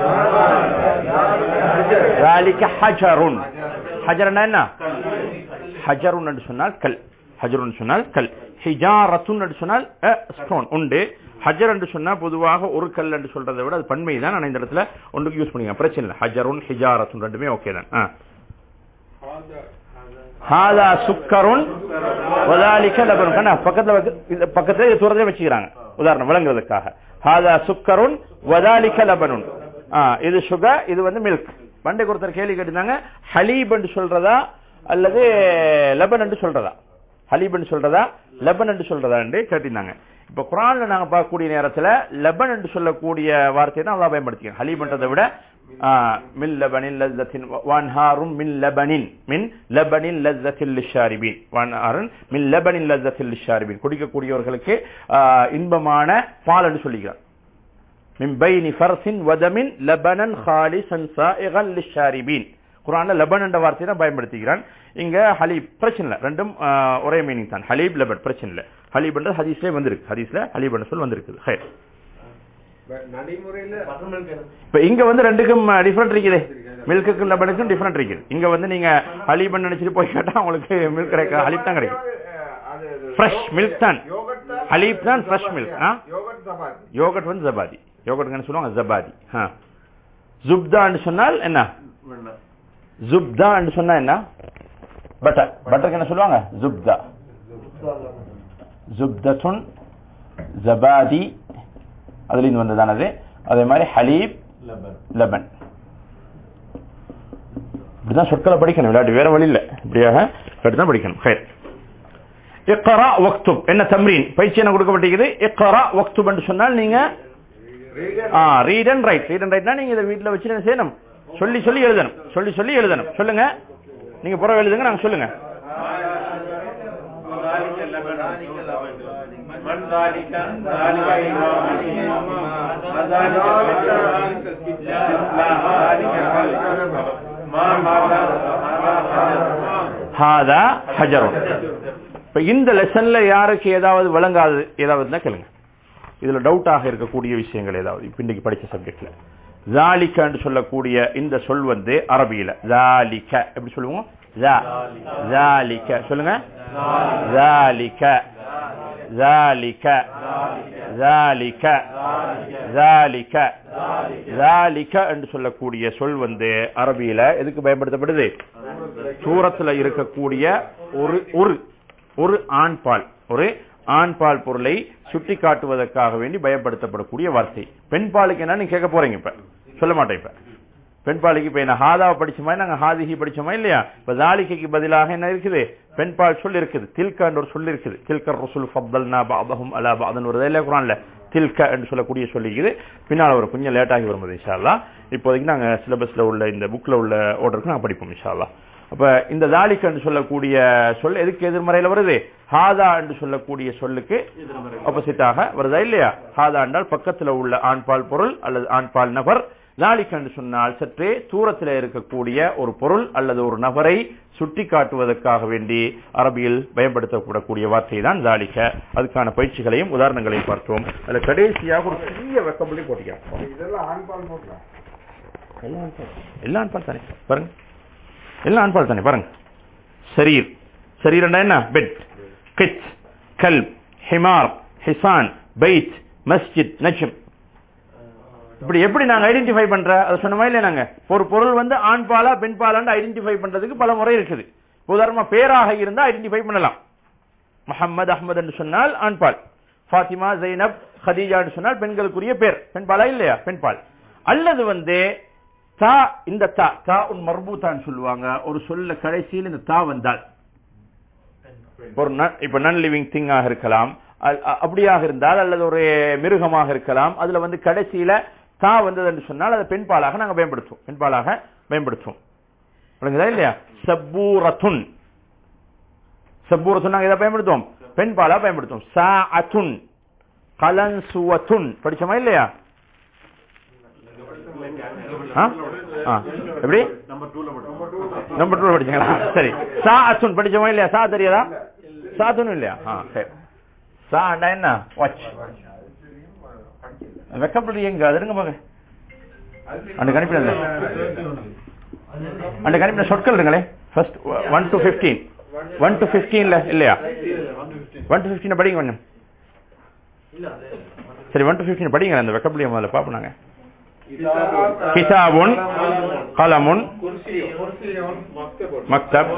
ذلك ஹஜருன் ஹஜர்னா என்ன ஹஜருன் என்று சொன்னால் கல் ஹஜருன் சொன்னால் கல் ஹிஜாரத்துன் என்று சொன்னால் ஸ்டோன் உண்டு ஹஜர் என்று சொன்னா பொதுவாக ஒரு கல் என்று சொல்றதை விட அது பன்மை தான் நான் இந்த இடத்துல ஒன்றுக்கு யூஸ் பண்ணிக்கலாம் பிரச்சனை இல்லை ஹஜருன் ஹிஜாரத்துன் ரெண்டுமே ஓகே தான் ஆ. ஹாதா சுக்கருன் வதாலிக்க லபன் கண்ணா பக்கத்துல வைக்க- இது பக்கத்துல இது தூரத்தை வச்சுக்கிறாங்க உதாரணம் விளங்குறதுக்காக ஹாதா சுக்கருன் வதாலிக்க லபனுன் ஆ, இது சுகர் இது வந்து மில்க் பண்டை ஒருத்தர் கேள்வி கேட்டிருந்தாங்க ஹலீப் என்று சொல்றதா அல்லது லெபன் என்று சொல்றதா ஹலீப் என்று சொல்றதா லெபன் என்று சொல்றதா என்று கேட்டிருந்தாங்க இப்ப குரான்ல நாங்க பார்க்கக்கூடிய நேரத்துல லெபன் என்று சொல்லக்கூடிய வார்த்தையை தான் அல்லாஹ் பயன்படுத்திக்கிறோம் ஹலீப்ன்றதை விட ஆ, மின் லபனின் லஸ்ஸத்தின் வான்ஹாரும் மின் லபனின் மின் லபனின் லஸ்ஸத்தில் லிஷாரிபீன் வான்ஹாரும் மின் லபனின் லஸ்ஸத்தில் லிஷாரிபீன் குடிக்கக்கூடியவர்களுக்கு ஆ, இன்பமான பால் என்று சொல்லிக்கிறார் மின் பைனி ஃபர்சின் வதமின் லபனன் ஹாலிசன் சாயிகன் லிஷாரிபீன் குரான்ல லபன் என்ற வார்த்தையை தான் பயன்படுத்திக்கிறான் இங்க ஹலீப் பிரச்சனை இல்லை ரெண்டும் ஆ, ஒரே மீனிங் தான் ஹலீப் லபன் பிரச்சனை இல்லை ஹலீப் என்ற ஹதீஸ்ல வந்திருக்கு ஹதீஸ்ல ஹலீப் என்ற சொல் வந்திருக்குது ஹே நடைமுறையில இப்ப இங்க வந்து ரெண்டுக்கும் டிஃபரெண்ட் இருக்குது மில்க்குக்கும் லெபனுக்கும் டிஃபரெண்ட் இருக்குது இங்க வந்து நீங்க ஹலீபன் நினைச்சிட்டு போய் கேட்டா உங்களுக்கு மில்க் கிடைக்கும் ஹலீப் தான் கிடைக்கும் Fresh milk தான். ஹலீப் தான் fresh milk, ஆ? யோகட் சபாதி யோகட் வந்து ஜபாதி யோகட் சொல்லுவாங்க ஜபாதி ஜுப்தான்னு சொன்னால் என்ன ஜுப்தா சொன்னா என்ன பட்டர் பட்டருக்கு என்ன சொல்லுவாங்க ஜுப்தா ஜுப்தத்துன் ஜபாதி அதுலேருந்து வந்ததானது அதே மாதிரி ஹலீப் லெபன் இப்படிதான் சொற்களை படிக்கணும் இல்லாட்டி வேற வழி இல்ல இப்படியாக இப்படிதான் படிக்கணும் ஹைர் இக்கரா வக்துப் என்ன தம்ரீன் பயிற்சி என்ன கொடுக்கப்பட்டிருக்குது இக்கரா வக்துப் என்று சொன்னால் நீங்க read and write read and ரைட்னா நீங்க இதை வீட்டுல வச்சு என்ன செய்யணும் சொல்லி சொல்லி எழுதணும் சொல்லி சொல்லி எழுதணும் சொல்லுங்க நீங்க புறம் எழுதுங்க நாங்க சொல்லுங்க من ذلك ذلك إمام وذلك ما هذا ஹாதா ஹஜரும் இப்ப இந்த லெசன்ல யாருக்கு ஏதாவது விளங்காது ஏதாவது தான் கேளுங்க இதுல டவுட்டாக இருக்கக்கூடிய விஷயங்கள் ஏதாவது இப்ப இன்னைக்கு படிச்ச சப்ஜெக்ட்ல ஜாலிக்கன்னு சொல்லக்கூடிய இந்த சொல் வந்து அரபியில ஜாலிக்க எப்படி சொல்லுவோம் ஜா ஜாலிக்க சொல்லுங்க ஜாலிக்க ஜாலிக்க ஜாலிக்க ஜாலிக்க ஜாலிக்க என்று சொல்லக்கூடிய சொல் வந்து அரபியில எதுக்கு பயன்படுத்தப்படுது சூரத்துல இருக்கக்கூடிய ஒரு ஒரு ஒரு ஆண்பால் ஒரு ஆண்பால் பொருளை சுட்டி காட்டுவதற்காக வேண்டி பயன்படுத்தப்படக்கூடிய வார்த்தை பெண் பாலுக்கு என்ன நீங்க கேட்க போறீங்க இப்ப சொல்ல மாட்டேன் இப்ப பெண் பாலுக்கு இப்ப என்ன ஹாதாவை படிச்சோமா நாங்க ஹாதிஹி படிச்சோமா இல்லையா இப்ப தாலிகைக்கு பதிலாக என்ன இருக்குது பெண் பால் சொல் இருக்குது தில்கான்ற ஒரு சொல் இருக்குது தில்கர் ரசூல் ஃபப்தல்னா பாதஹும் அலா பாதன் ஒரு இல்லையா குரான்ல தில்க என்று சொல்லக்கூடிய சொல்லிக்குது பின்னால் ஒரு கொஞ்சம் லேட் ஆகி வரும்போது இன்ஷால்லா இப்போதைக்கு நாங்க சிலபஸ்ல உள்ள இந்த புக்ல உள்ள ஆர்டருக்கு நாங்க படிப்போம் இன்ஷால்லா அப்ப இந்த தாலிக் என்று சொல்லக்கூடிய சொல் எதுக்கு எதிர்மறையில வருது ஹாதா என்று சொல்லக்கூடிய சொல்லுக்கு ஆப்போசிட்டாக வருதா இல்லையா ஹாதா என்றால் பக்கத்துல உள்ள ஆண்பால் பொருள் அல்லது ஆண்பால் நபர் தாலிக் என்று சொன்னால் சற்றே தூரத்தில் இருக்கக்கூடிய ஒரு பொருள் அல்லது ஒரு நபரை சுட்டி காட்டுவதற்காக வேண்டி அரபியில் பயன்படுத்தப்படக்கூடிய வார்த்தை தான் தாலிக்க அதுக்கான பயிற்சிகளையும் உதாரணங்களையும் பார்த்தோம் அதுல கடைசியாக ஒரு சிறிய வெக்கபுள்ளி போட்டிக்கலாம் இதெல்லாம் ஆண்பால் போட்டலாம் எல்லாம் ஆண்பால் எல்லாம் ஆண்பால் தானே பாருங்க எல்லாம் ஆண்பால் தானே பாருங்க சரீர் சரீரண்டா என்ன பெட் கிச் கல் ஹிமார் ஹிசான் பைத் மஸ்ஜித் நஜம் இப்படி எப்படி நாங்க ஐடென்டிஃபை பண்ற அதை சொன்னமா இல்லையா நாங்க ஒரு பொருள் வந்து ஆண் பாலா பெண் பாலான்னு ஐடென்டிஃபை பண்றதுக்கு பல முறை இருக்குது உதாரணமா பேராக இருந்தா ஐடென்டிஃபை பண்ணலாம் முஹம்மது அஹ்மது என்று சொன்னால் ஆண்பால் ஃபாத்திமா ஜைனப் ஹதீஜா என்று சொன்னால் பெண்களுக்குரிய பேர் பெண் பாலா இல்லையா பெண் பால் அல்லது வந்து தா இந்த தா தா உன் மர்பூத்தான்னு சொல்லுவாங்க ஒரு சொல்ல கடைசியில் இந்த தா வந்தால் ஒரு ந- இப்ப நான் லிவிங் திங்காக இருக்கலாம் அ- அ- அப்படியாக இருந்தால் அல்லது ஒரு மிருகமாக இருக்கலாம் அதுல வந்து கடைசியில தா வந்தது என்று சொன்னால் அதை பெண் பாலாக நாங்க பயன்படுத்துவோம் பெண் பாலாக பயன்படுத்துவோம் விளங்குதா இல்லையா சப்பூரத்துன் சப்பூரத்துன் நாங்க இதை பயன்படுத்துவோம் பெண் பாலா பயன்படுத்துவோம் சா அத்துன் கலன்சுவத்துன் படிச்சோமா இல்லையா ஆ? ஆ. எப்படி நம்பர் டூ படிச்சீங்களா சரி சா அத்துன் படிச்சோமா இல்லையா சா தெரியாதா சாத்துன் இல்லையா ஆ சரி சா என்ன வாட்ச் வெக்கப்படி எங்க அது இருங்க பாக்க அந்த கணிப்பில் அந்த கணிப்பில் சொற்கள் இருங்களே first one to fifteen one to ஃபிஃப்டீன்ல இல்லையா ஒன் டு ஃபிஃப்டீன் படிங்க கொஞ்சம் சரி ஒன் டு ஃபிஃப்டீன் படிங்க அந்த வெக்கப்படிய முதல்ல பார்ப்போம் நாங்க கிதாபுன் கலமுன் மக்தப்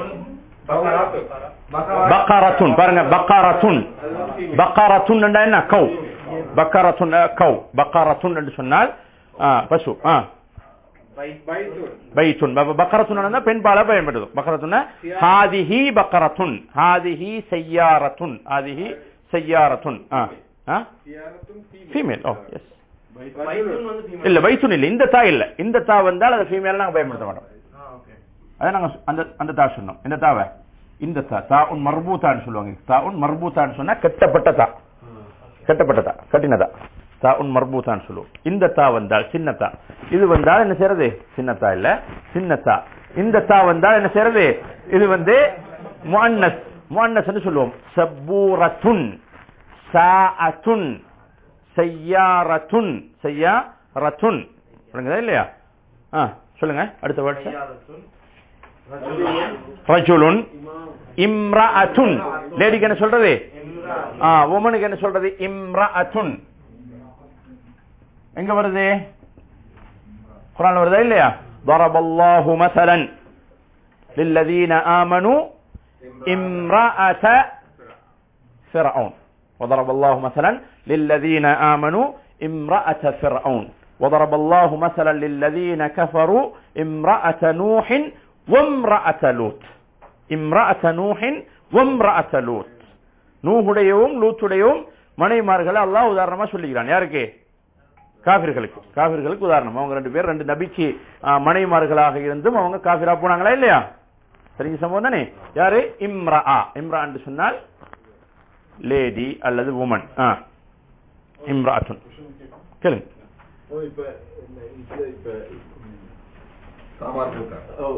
பக்காரத்துன் பாருங்க பக்காரத்துன் பக்காரத்துன் என்றா என்ன கவ் பக்காரத்துன் அஹ், கவ் பக்காரத்துன் என்று சொன்னால் ஆ, பசு ஆ பைத்துன் ப- பக்கரத்துன் இருந்தா பெண் பால பயன்படுது பக்கரத்துன் ஹாதிஹி பக்கரத்துன் ஹாதிஹி செய்யாரத்துன் ஹாதிஹி செய்யாரத்துன் ஆ ஆ ஃபீமேல் ஓ எஸ் இல்ல வைத்துன் இல்ல இந்த தா இல்ல இந்த தா வந்தால் அது ஃபீமேல் நாங்க பயன்படுத்த மாட்டோம் அதான் நாங்க சொ- அந்த அந்த தா சொன்னோம் இந்த தாவை இந்த தா தா உன் மர்பூத்தான்னு சொல்லுவாங்க தா உன் மர்பூத்தான்னு சொன்னா கட்டப்பட்ட தா கட்டப்பட்ட தா கட்டினதா தா உன் மர்பூத்தான்னு சொல்லுவோம் இந்த தா வந்தால் சின்ன தா இது வந்தால் என்ன செய்யறது சின்ன தா இல்ல சின்ன தா இந்த தா வந்தால் என்ன செய்யறது இது வந்து முஅன்னஸ் முஅன்னஸ்னு சொல்லுவோம் சப்பூரத்துன் சாஅத்துன் செய்யாரத்துன் செய்யாரத்துன் புரியுதா இல்லையா ஆ சொல்லுங்க அடுத்த வேர்ட்ஸ் ரஜுலுன் இம்ரஅத்துன் லேடிக்கு என்ன சொல்றது ஆ உமனுக்கு என்ன சொல்றது இம்ரஅத்துன் எங்க வருது குர்ஆன்ல வருதா இல்லையா ضرب الله مثلا للذين آمنوا امرأة فرعون وضرب الله مثلا للذين آمنوا امرأة فرعون وضرب الله مثلا للذين كفروا امرأة نوح وامرأة لوط امرأة نوح وامرأة لوط நூஹுடையவும் லூத்துடையவும் மனைமார்களை அல்லாஹ் உதாரணமா சொல்லிக்கிறான் யாருக்கு காபிர்களுக்கு காபிர்களுக்கு உதாரணம் அவங்க ரெண்டு பேர் ரெண்டு நபிக்கு ஆ, மனைமார்களாக இருந்தும் அவங்க காபிரா போனாங்களா இல்லையா சரிங்க சம்பவம் தானே யாரு இம்ரா இம்ரா என்று சொன்னால் லேடி அல்லது உமன் இம்ராத்துன் கேளுங்க ஓ இப்ப இந்த இதுல இப்ப ஓ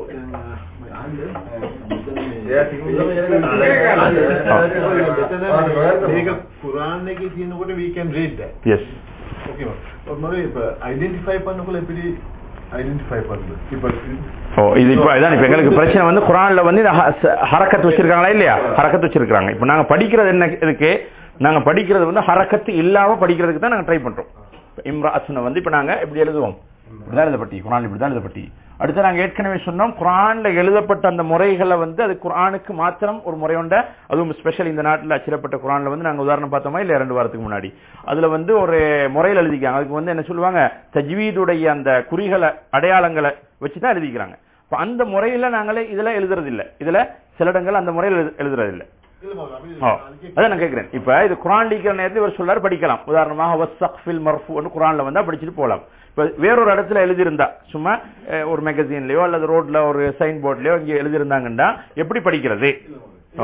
මේක කුරාන් එකේ තියෙනකොට we can read that yes okay මම இப்ப ஐடென்டிஃபை பண்ணக்குள்ள எப்படி ஐடென்டிஃபை பண்ணுது இப்ப ஓ இது இப்போ இதான் இப்போ எங்களுக்கு பிரச்சனை வந்து குரான்ல வந்து இந்த ஹ- ச- ஹரக்கத் வச்சிருக்காங்களா இல்லையா ஹரக்கத் வச்சிருக்காங்க இப்போ நாங்க படிக்கிறது என்ன இதுக்கு நாங்க படிக்கிறது வந்து ஹரக்கத்து இல்லாம படிக்கிறதுக்கு தான் நாங்க ட்ரை பண்றோம் இப்ப இம்ராசுனை வந்து இப்போ நாங்க எப்படி எழுதுவோம் இப்படிதான் எழுதப்பட்டி குரான் இப்படிதான் எழுதப்பட்டி அடுத்து நாங்க ஏற்கனவே சொன்னோம் குரான்ல எழுதப்பட்ட அந்த முறைகளை வந்து அது குரானுக்கு மாத்திரம் ஒரு முறை உண்ட அதுவும் ஸ்பெஷல் இந்த நாட்டில் அச்சிடப்பட்ட குரான்ல வந்து நாங்க உதாரணம் பார்த்தோமா இல்ல ரெண்டு வாரத்துக்கு முன்னாடி அதுல வந்து ஒரு முறையில் எழுதிக்காங்க அதுக்கு வந்து என்ன சொல்லுவாங்க தஜ்வீதுடைய அந்த குறிகளை அடையாளங்களை வச்சு தான் எழுதிக்கிறாங்க இப்ப அந்த முறையில நாங்களே இதுல எழுதுறது இல்ல இதுல சில இடங்கள் அந்த முறையில் எழுது- எழுதுறது இல்ல இல்ல மௌலா, அப்படி ஓ, இல்ல. அதான் நான் கேட்கிறேன் இப்ப இது குரான் லீக்கிற நேரத்தில் இவர் சொல்லாரு படிக்கலாம் உதாரணமாக வஸ்ஸக்ஃபில் மர்ஃபுன்னு குரான்ல வந்தா படிச்சுட்டு போலாம் இப்ப வேறொரு இடத்துல எழுதியிருந்தா சும்மா அஹ், ஒரு மேகசின்லயோ அல்லது ரோட்ல ஒரு சைன் போர்ட்லயோ இங்க எழுதியிருந்தாங்கன்னா எப்படி படிக்கிறது ஓ.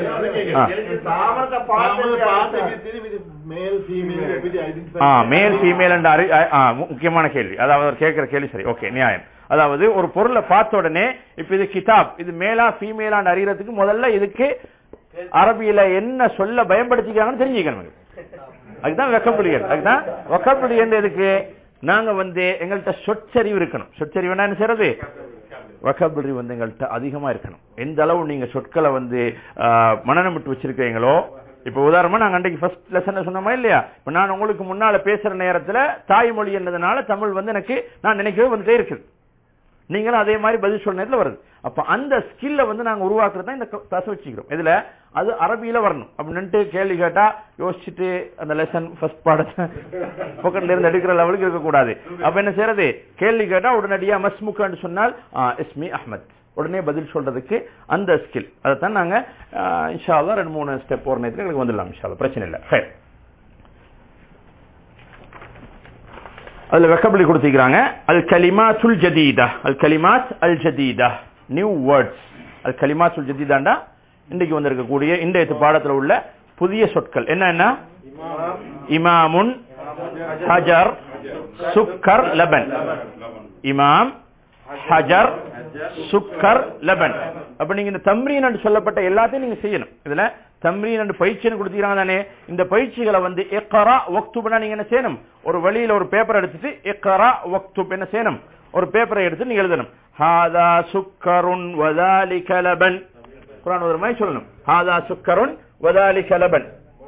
ஆ. தாமரை பார்த்து எப்படி தெரியும் இது male, female எப்படி identify ஆ பண்ணி- மேல் ஃபீமேல் என்ற அறி ஆ, ஆ, மு- முக்கியமான கேள்வி அதாவது அவர் கேட்கிற கேள்வி சரி ஓகே நியாயம் அதாவது ஒரு பொருளை பார்த்த உடனே இப்ப இது கிதாப் இது மேலா ஃபீமேலான்னு அறியறதுக்கு முதல்ல இதுக்கு அரபியில என்ன சொல்ல பயன்படுத்திக்கிறாங்கன்னு தெரிஞ்சுக்கணும் அதுதான் வெக்கப்புலியல் அதுதான் வெக்கப்புலியல் எதுக்கு நாங்க வந்து எங்கள்கிட்ட சொற்சரிவு இருக்கணும் சொற்சரிவுனா என்ன செய்யறது வக்கபுலரி வந்து எங்கள்கிட்ட அதிகமா இருக்கணும் எந்த அளவு நீங்க சொற்களை வந்து ஆஹ், மனனம் விட்டு வச்சிருக்கீங்களோ இப்ப உதாரணமா நாங்க அன்றைக்கு ஃபர்ஸ்ட் லெசன்ல சொன்னோமா இல்லையா இப்ப நான் உங்களுக்கு முன்னால பேசுற நேரத்துல தாய்மொழி என்னதுனால தமிழ் வந்து எனக்கு நான் நினைக்கவே வந்துட்டே இருக்குது நீங்களும் அதே மாதிரி பதில் சொல்ற நேரத்துல வருது அப்ப அந்த ஸ்கில்ல வந்து நாங்க உருவாக்குறது தான் இந்த கிளாஸ் வச்சுக்கிறோம் இதுல அது அரபியில வரணும் அப்படின்ட்டு கேள்வி கேட்டா யோசிச்சுட்டு அந்த லெசன் ஃபர்ஸ்ட் பாடத்தை பக்கத்துல இருந்து எடுக்கிற லெவலுக்கு இருக்கக்கூடாது அப்ப என்ன செய்யறது கேள்வி கேட்டா உடனடியா மஸ்முக்கான்னு சொன்னால் ஆ, இஸ்மி அஹ்மத் உடனே பதில் சொல்றதுக்கு அந்த ஸ்கில் அதைத்தான் நாங்க ஆ, இன்ஷா அல்லாஹ் ரெண்டு மூணு ஸ்டெப் போற நேரத்துல எங்களுக்கு வந்துடலாம் இன்ஷா அல்லாஹ் பிரச்சனை இல்லை ஹைர் அதுல வெக்கபிளி கொடுத்திருக்கிறாங்க அல் கலிமாத்துல் ஜதீதா அல் கலிமாத் அல் ஜதீதா நியூ வேர்ட்ஸ் அல் கலிமாத்துல் ஜதீதாண்டா இன்றைக்கு வந்திருக்கக்கூடிய இன்றைய பாடத்துல உள்ள புதிய சொற்கள் என்ன என்ன இமாமுன் ஹஜர் சுக்கர் லபன் இமாம் ஹஜர் சுக்கர் லபன் அப்ப நீங்க இந்த தம்ரீன் என்று சொல்லப்பட்ட எல்லாத்தையும் நீங்க செய்யணும் இதுல தம்ரீன் என்று பயிற்சின்னு கொடுத்தீங்கன்னா தானே இந்த பயிற்சிகளை வந்து எக்கரா ஒக்துப்னா நீங்க என்ன செய்யணும் ஒரு வழியில ஒரு பேப்பர் எடுத்துட்டு எக்கரா ஒக்துப் என்ன செய்யணும் ஒரு பேப்பரை எடுத்து நீங்க எழுதணும் ஹாதா சுக்கருன் வதாலிக லபன் குரான் ஒரு மாதிரி சொல்லணும் ஹாதா சுக்கருன் வதாலிக லபன்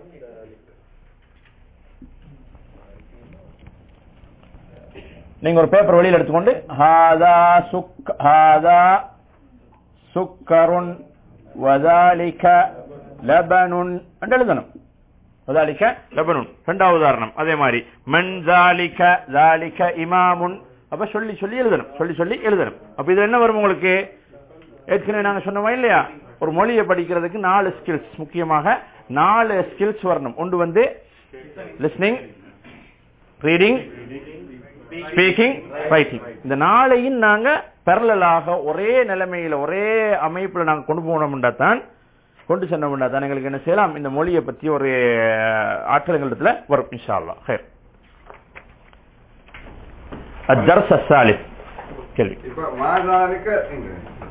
நீங்க ஒரு பேப்பர் வெளியில எடுத்துக்கொண்டு ஹாதா சுக் ஹாதா சுக்கருன் வதாலிக லபனுன் என்று எழுதணும் வதாலிக லபனுன் இரண்டாவது உதாரணம் அதே மாதிரி மன் ஜாலிக ஜாலிக இமாமுன் அப்ப சொல்லி சொல்லி எழுதணும் சொல்லி சொல்லி எழுதணும் அப்ப இது என்ன வரும் உங்களுக்கு ஏற்கனவே நாங்க சொன்னோமா இல்லையா ஒரு மொழியை படிக்கிறதுக்கு நாலு ஸ்கில்ஸ் முக்கியமாக நாலு ஸ்கில்ஸ் வரணும் ஒன்று வந்து லிஸ்னிங் ரீடிங் ஸ்பீக்கிங் ரைட்டிங் இந்த நாளையும் நாங்க பெரலாக ஒரே நிலைமையில ஒரே அமைப்புல நாங்க கொண்டு போனோம்னா தான் கொண்டு சென்னோம்னா தான் எங்களுக்கு என்ன செய்யலாம் இந்த மொழியை பத்தி ஒரு ஆற்றல்களிடத்துல வரும் இன்ஷா அல்லாஹ் ஹைர் الدرس الثالث கேள்வி இப்ப மாதாலிக்க இங்க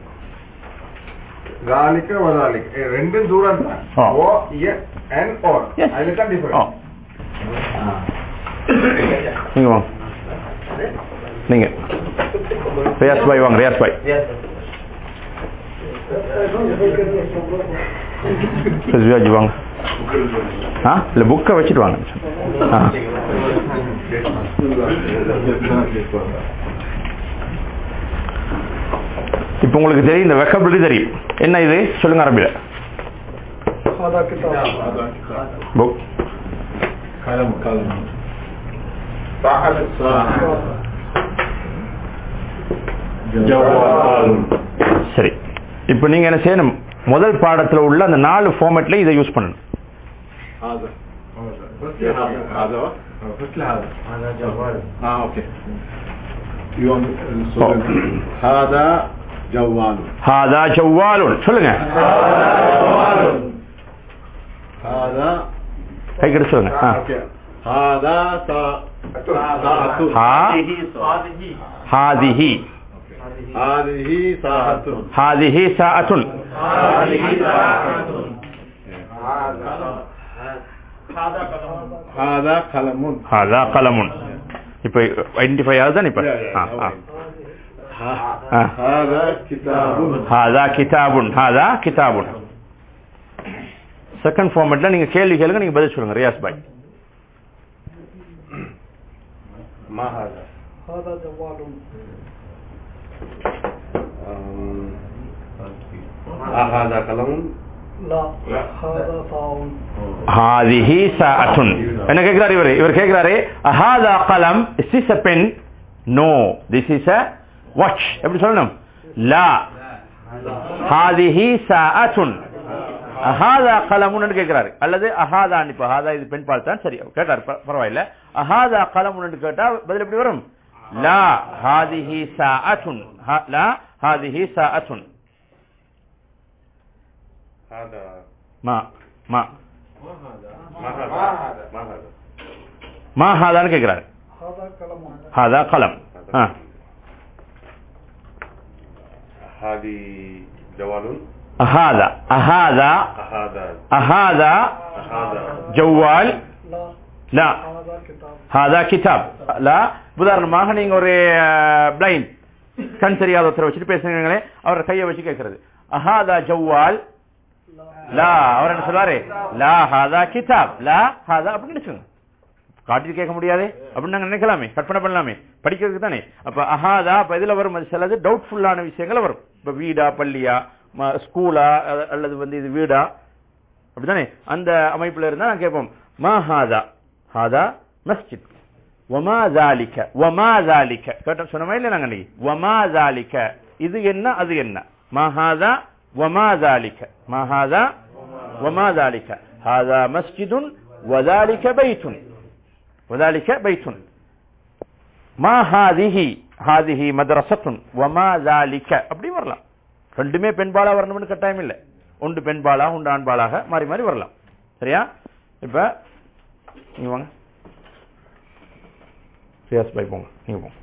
காலிக்க வதாலிக்க இது ரெண்டும் தூரம் தான் ஆ. ஓ இ என் ஓ Yes. அதுல தான் ஆ. டிஃபரன்ஸ் நீங்க வாங்க நீங்க ரியாஸ் பாய் வாங்க ரியாஸ் பாய் ரியாஜ் வாங்க ஆ இல்ல புக்கை வச்சுட்டு வாங்க ஆ இப்போ உங்களுக்கு தெரியும் இந்த வெக்கபிலிட்டி தெரியும் என்ன இது சொல்லுங்க அரபில புக் கலம் கலம் சரி இப்போ நீங்க என்ன செய்யணும் முதல் பாடத்துல உள்ள அந்த நாலு ஃபார்மேட்ல இதை யூஸ் பண்ணணும் هذا هذا مثل هذا اه اوكي يوم هذا جوال ஹாதா ஜவ்வாலுன் சொல்லுங்க هذا கை கிட்ட சொல்லுங்க ஆ. اوكي هذا ساعة ஹா ஹாதிஹி هذه ساعة ஹாதிஹி சாஅத்துன் هذا قلم ஹாதா கலமுன் இப்போ ஐடென்டிஃபை ஆகுதான் இப்போ ஆ ஆ ஆ. هذا كتاب ஹாதா கிதாபுன் ஹாதா கிதாபுன் செகண்ட் ஃபார்மேட்ல நீங்க கேள்வி கேளுங்க நீங்க பதில் சொல்லுங்க ரியாஸ் பாய் ما هذا هذا جوال أم، هذا قلم لا هذا طاعون ஹாதிஹி சாஅத்துன் என்ன கேக்குறாரு இவர் இவர் கேக்குறாரு ஹாதா கலம் is this a pen no this is a watch எப்படி சொல்லணும் லா ஹாதிஹி சாஅத்துன் அஹாதா கலமுன்னு கேக்குறாரு அல்லது அஹாதா இப்ப ஹாதா இது பெண் பால் தான் சரி கேட்டாரு ப- பரவாயில்ல அஹாதா கலமுன்னு கேட்டா பதில் எப்படி வரும் லா ஹாதிஹி சாஅத்துன் ஹா- லா ஹாதிஹி சாஅத்துன் هذا மா மா ما هذا ما هذا மா ஹாதான்னு கேக்குறாரு هذا كلام ஹாதா கலம் ஆ هذه جوال أهذا أهذا هذا أهذا هذا جوال لا لا هذا كتاب هذا كتاب لا உதாரணமாக நீங்க ஒரு பிளைண்ட் கண் தெரியாத ஒருத்தரை வச்சுட்டு பேசுறீங்களே அவர் கையை வச்சு கேட்கறது அஹாதா ஜவ்வால் لا லா அவர் என்ன சொல்றாரு லா ஹாதா கிதாப் லா ஹாதா அப்படின்னு சொல்லுங்க காட்டிட்டு கேட்க முடியாதே அப்படின்னு நாங்க நினைக்கலாமே கற்பனை பண்ணலாமே படிக்கிறதுக்கு தானே அப்ப அஹாதா அப்ப இதுல வரும் அது சிலது டவுட்ஃபுல்லான விஷயங்கள் வரும் இப்ப வீடா பள்ளியா ம- ஸ்கூலா அ- அல்லது வந்து இது வீடா அப்படிதானே அந்த அமைப்புல இருந்தா நான் கேட்போம் மா ஹாதா ஹாதா மஸ்ஜித் வமா ஜாலிக்க வமா ஜாலிக்க கேட்ட சொன்னமா இல்ல நாங்க இன்னைக்கு வமா ஜாலிக்க இது என்ன அது என்ன மா ஹாதா வமா ஜாலிக்க மா ஹாதா வமா ஜாலிக்க ஹாதா மஸ்ஜிதுன் வதாலிக்க பைத்துன் வதாலிக்க பைத்துன் மா ஹாதிஹி ஹாதிஹி மதரசத்துன் வமா ذلك அப்படி வரலாம் ரெண்டுமே பெண்பாலா வரணும்னு கட்டாயம் இல்லை ஒன்று பெண்பாலா உண்டு ஆண்பாலாக மாறி மாறி வரலாம் சரியா இப்ப நீங்க வாங்க சியாஸ் பாய் போங்க நீங்க போங்க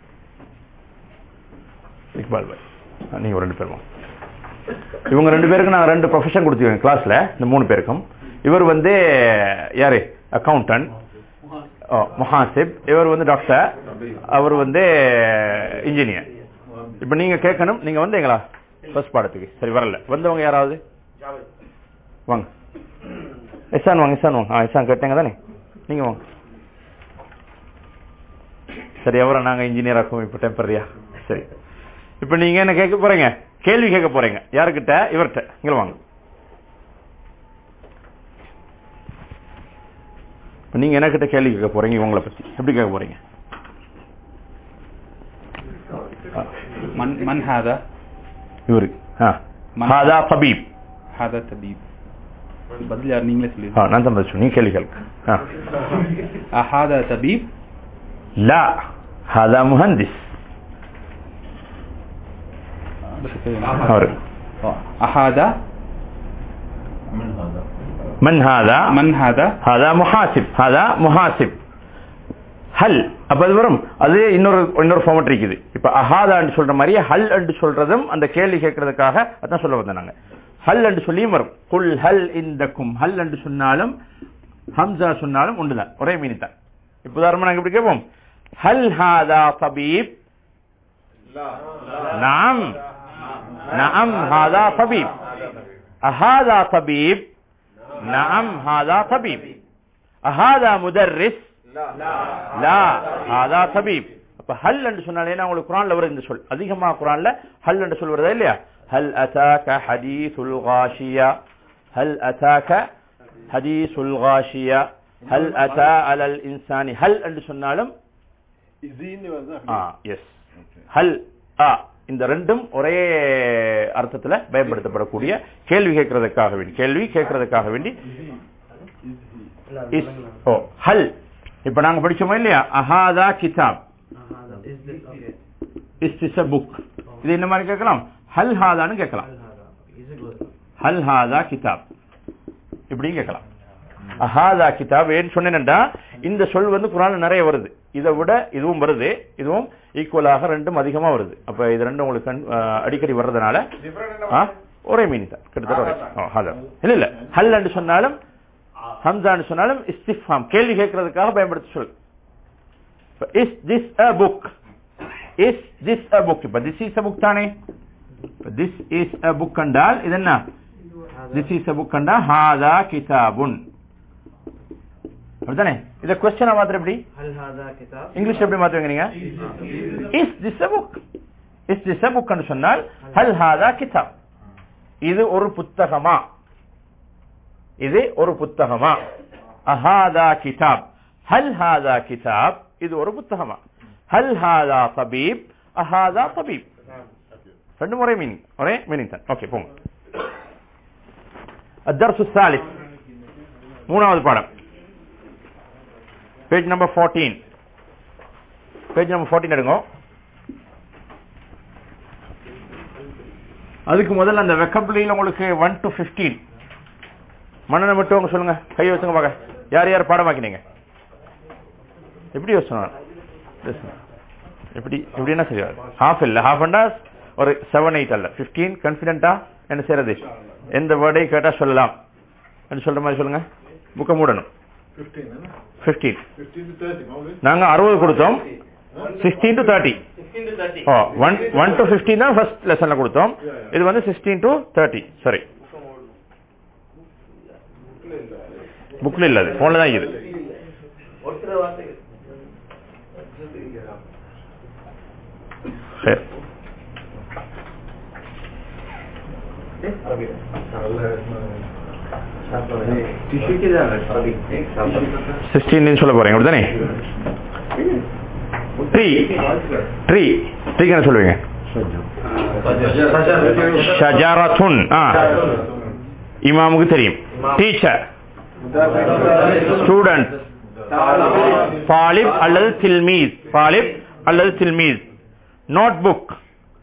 இக்பால் பாய் ஆ, நீங்க ஒரு ரெண்டு பேர் வாங்க இவங்க ரெண்டு பேருக்கு நான் ரெண்டு ப்ரொஃபஷன் கொடுத்துருக்கேன் கிளாஸ்ல இந்த மூணு பேருக்கும் இவர் வந்து யாரு அக்கௌண்டன்ட் முஹாசிப் இவர் வந்து டாக்டர் அவர் வந்து இன்ஜினியர் இப்போ நீங்க கேட்கணும் நீங்க வந்தீங்களா ஃபர்ஸ்ட் பாடத்துக்கு சரி வரல வந்தவங்க யாராவது வாங்க இசான் வாங்க இசான் வாங்க ஆ இசான் கேட்டீங்க தானே நீங்க வாங்க சரி அவரை நாங்க இன்ஜினியர் ஆக்குவோம் இப்போ டெம்பரரியா சரி இப்போ நீங்க என்ன கேட்க போறீங்க கேள்வி கேட்க போறீங்க யாருக்கிட்ட இவர்கிட்ட இங்க வாங்க இப்ப நீங்க என்ன கிட்ட கேள்வி கேட்க போறீங்க இவங்களை பத்தி எப்படி கேட்க போறீங்க من من هذا؟ இவரு ஆ மன்- ஹாதா தபீப் هذا طبيب பதில் யார் நீங்களே சொல்லி ஆ நான் தான் பதில் சொன்னேன். நீ கேள்வி கேளுங்க ஆ هذا طبيب لا هذا مهندس அவரு هذا من هذا من هذا هذا محاسب هذا محاسب ஹல் அப்ப அது வரும் அது இன்னொரு இன்னொரு ஃபார்மட் இருக்குது இப்ப அஹாதான்னு சொல்ற மாதிரி ஹல் என்று சொல்றதும் அந்த கேள்வி கேட்கறதுக்காக அதான் சொல்ல வந்தேன் நாங்க ஹல் என்று சொல்லியும் வரும் குல் ஹல் இந்தக்கும் ஹல் என்று சொன்னாலும் ஹம்சா சொன்னாலும் ஒன்றுதான் ஒரே மீனி தான் இப்ப உதாரணமா நாங்க இப்படி கேட்போம் ஹல் ஹாதா தபீப் நாம் நாம் ஹாதா தபீப் அஹாதா தபீப் நாம் ஹாதா தபீப் அஹாதா முதர்ரிஸ் லா ஹாதா தபீப் அப்ப ஹல் என்று சொன்னாலே நான் உங்களுக்கு குரான்ல வருது இந்த சொல் அதிகமா குரான்ல ஹல் என்று சொல் வருதா இல்லையா ஹல் அதாக ஹதீசுல் காஷியா ஹல் அதாக ஹதீசுல் காஷியா ஹல் அதா அலல் இன்சானி ஹல் என்று சொன்னாலும் இசின்னு வந்து ஆ எஸ் ஹல் ஆ இந்த ரெண்டும் ஒரே அர்த்தத்துல பயன்படுத்தப்படக்கூடிய கேள்வி கேட்கறதுக்காக வேண்டி கேள்வி கேட்கறதுக்காக வேண்டி இஸ் ஓ ஹல் இப்ப நாங்க படிச்சோமா இல்லையா அஹாதா கிதாப் இஸ் திஸ் a புக் இது என்ன மாதிரி கேட்கலாம் ஹல் ஹாதான்னு கேட்கலாம் ஹல் ஹாதா கிதாப் இப்படியும் கேட்கலாம் அஹாதா கிதாப் ஏன்னு சொன்னேன்டா இந்த சொல் வந்து குரான்ல நிறைய வருது இதை விட இதுவும் வருது இதுவும் ஈக்குவலாக ரெண்டும் அதிகமா வருது அப்ப இது ரெண்டும் உங்களுக்கு கண்- அஹ், அடிக்கடி வர்றதுனால ஆ, ஒரே மீன் தான் கிட்டத்தட்ட ஒரே ஆ, ஹாதா இல்ல இல்ல ஹல் என்று சொன்னாலும் ஹம்சான்னு சொன்னாலும் இஸ்திஃபாம் கேள்வி கேட்கறதுக்காக பயன்படுத்த சொல் is this a book is this a book இப்ப திஸ் இஸ் அ புக் தானே திஸ் இஸ் அ புக் கண்டால் இது என்ன திஸ் இஸ் அ புக் கண்டா ஹாதா கிதாபுன் அப்படிதானே இத கொஸ்டினா மாத்திரம் எப்படி இங்கிலீஷ் எப்படி மாத்துவீங்க நீங்க is this a book is this a book சொன்னால் ஹல் ஹாதா கிதாப் இது ஒரு புத்தகமா இது ஒரு புத்தகமா அஹாதா கிதாப் ஹல் ஹாதா கிதாப் இது ஒரு புத்தகமா ஹல் ஹாதா தபீப் அஹாதா தபீப் ரெண்டு முறை மீனிங் ஒரே மீனிங் தான் ஓகே போங்க அத்தர்சு சாலிஸ் மூணாவது பாடம் page number fourteen page number fourteen எடுங்க அதுக்கு முதல்ல அந்த வெக்கபிளியில் உங்களுக்கு ஒன் டு ஃபிஃப்டீன் மன்னனை மட்டும் உங்க சொல்லுங்க கை வச்சுங்க பார்க்க யார் யார் பாடமாக்கினீங்க எப்படி யோசனை எப்படி எப்படின்னா சரி ஹாஃப் இல்ல ஹாஃப் அண்டா ஒரு செவன் எயிட் அல்ல பிப்டீன் கான்பிடண்டா என்ன செய்யறது எந்த வேர்டை கேட்டா சொல்லலாம் என்ன சொல்ற மாதிரி சொல்லுங்க புக்க மூடணும் fifteen fifteen fifteen to thirty மௌலி நாங்க அறுபது கொடுத்தோம் sixteen to thirty oh one one to fifteen தான் ஃபர்ஸ்ட் லெசன்ல கொடுத்தோம் இது வந்து சிக்ஸ்டீன் டு தேர்ட்டி சரி புக்ல இல்ல அது போன்ல தான் இது சரி சிக்ஸ்டீன் சொல்ல போறீங்க அப்படிதானே ட்ரீ ட்ரீ ட்ரீக்கு என்ன சொல்லுவீங்க ஷஜாரத்துன் ஆ இமாமுக்கு தெரியும் டீச்சர் ஸ்டூடெண்ட் பாலிப் அல்லது தில்மீஸ் பாலிப் அல்லது தில்மீஸ் நோட் புக்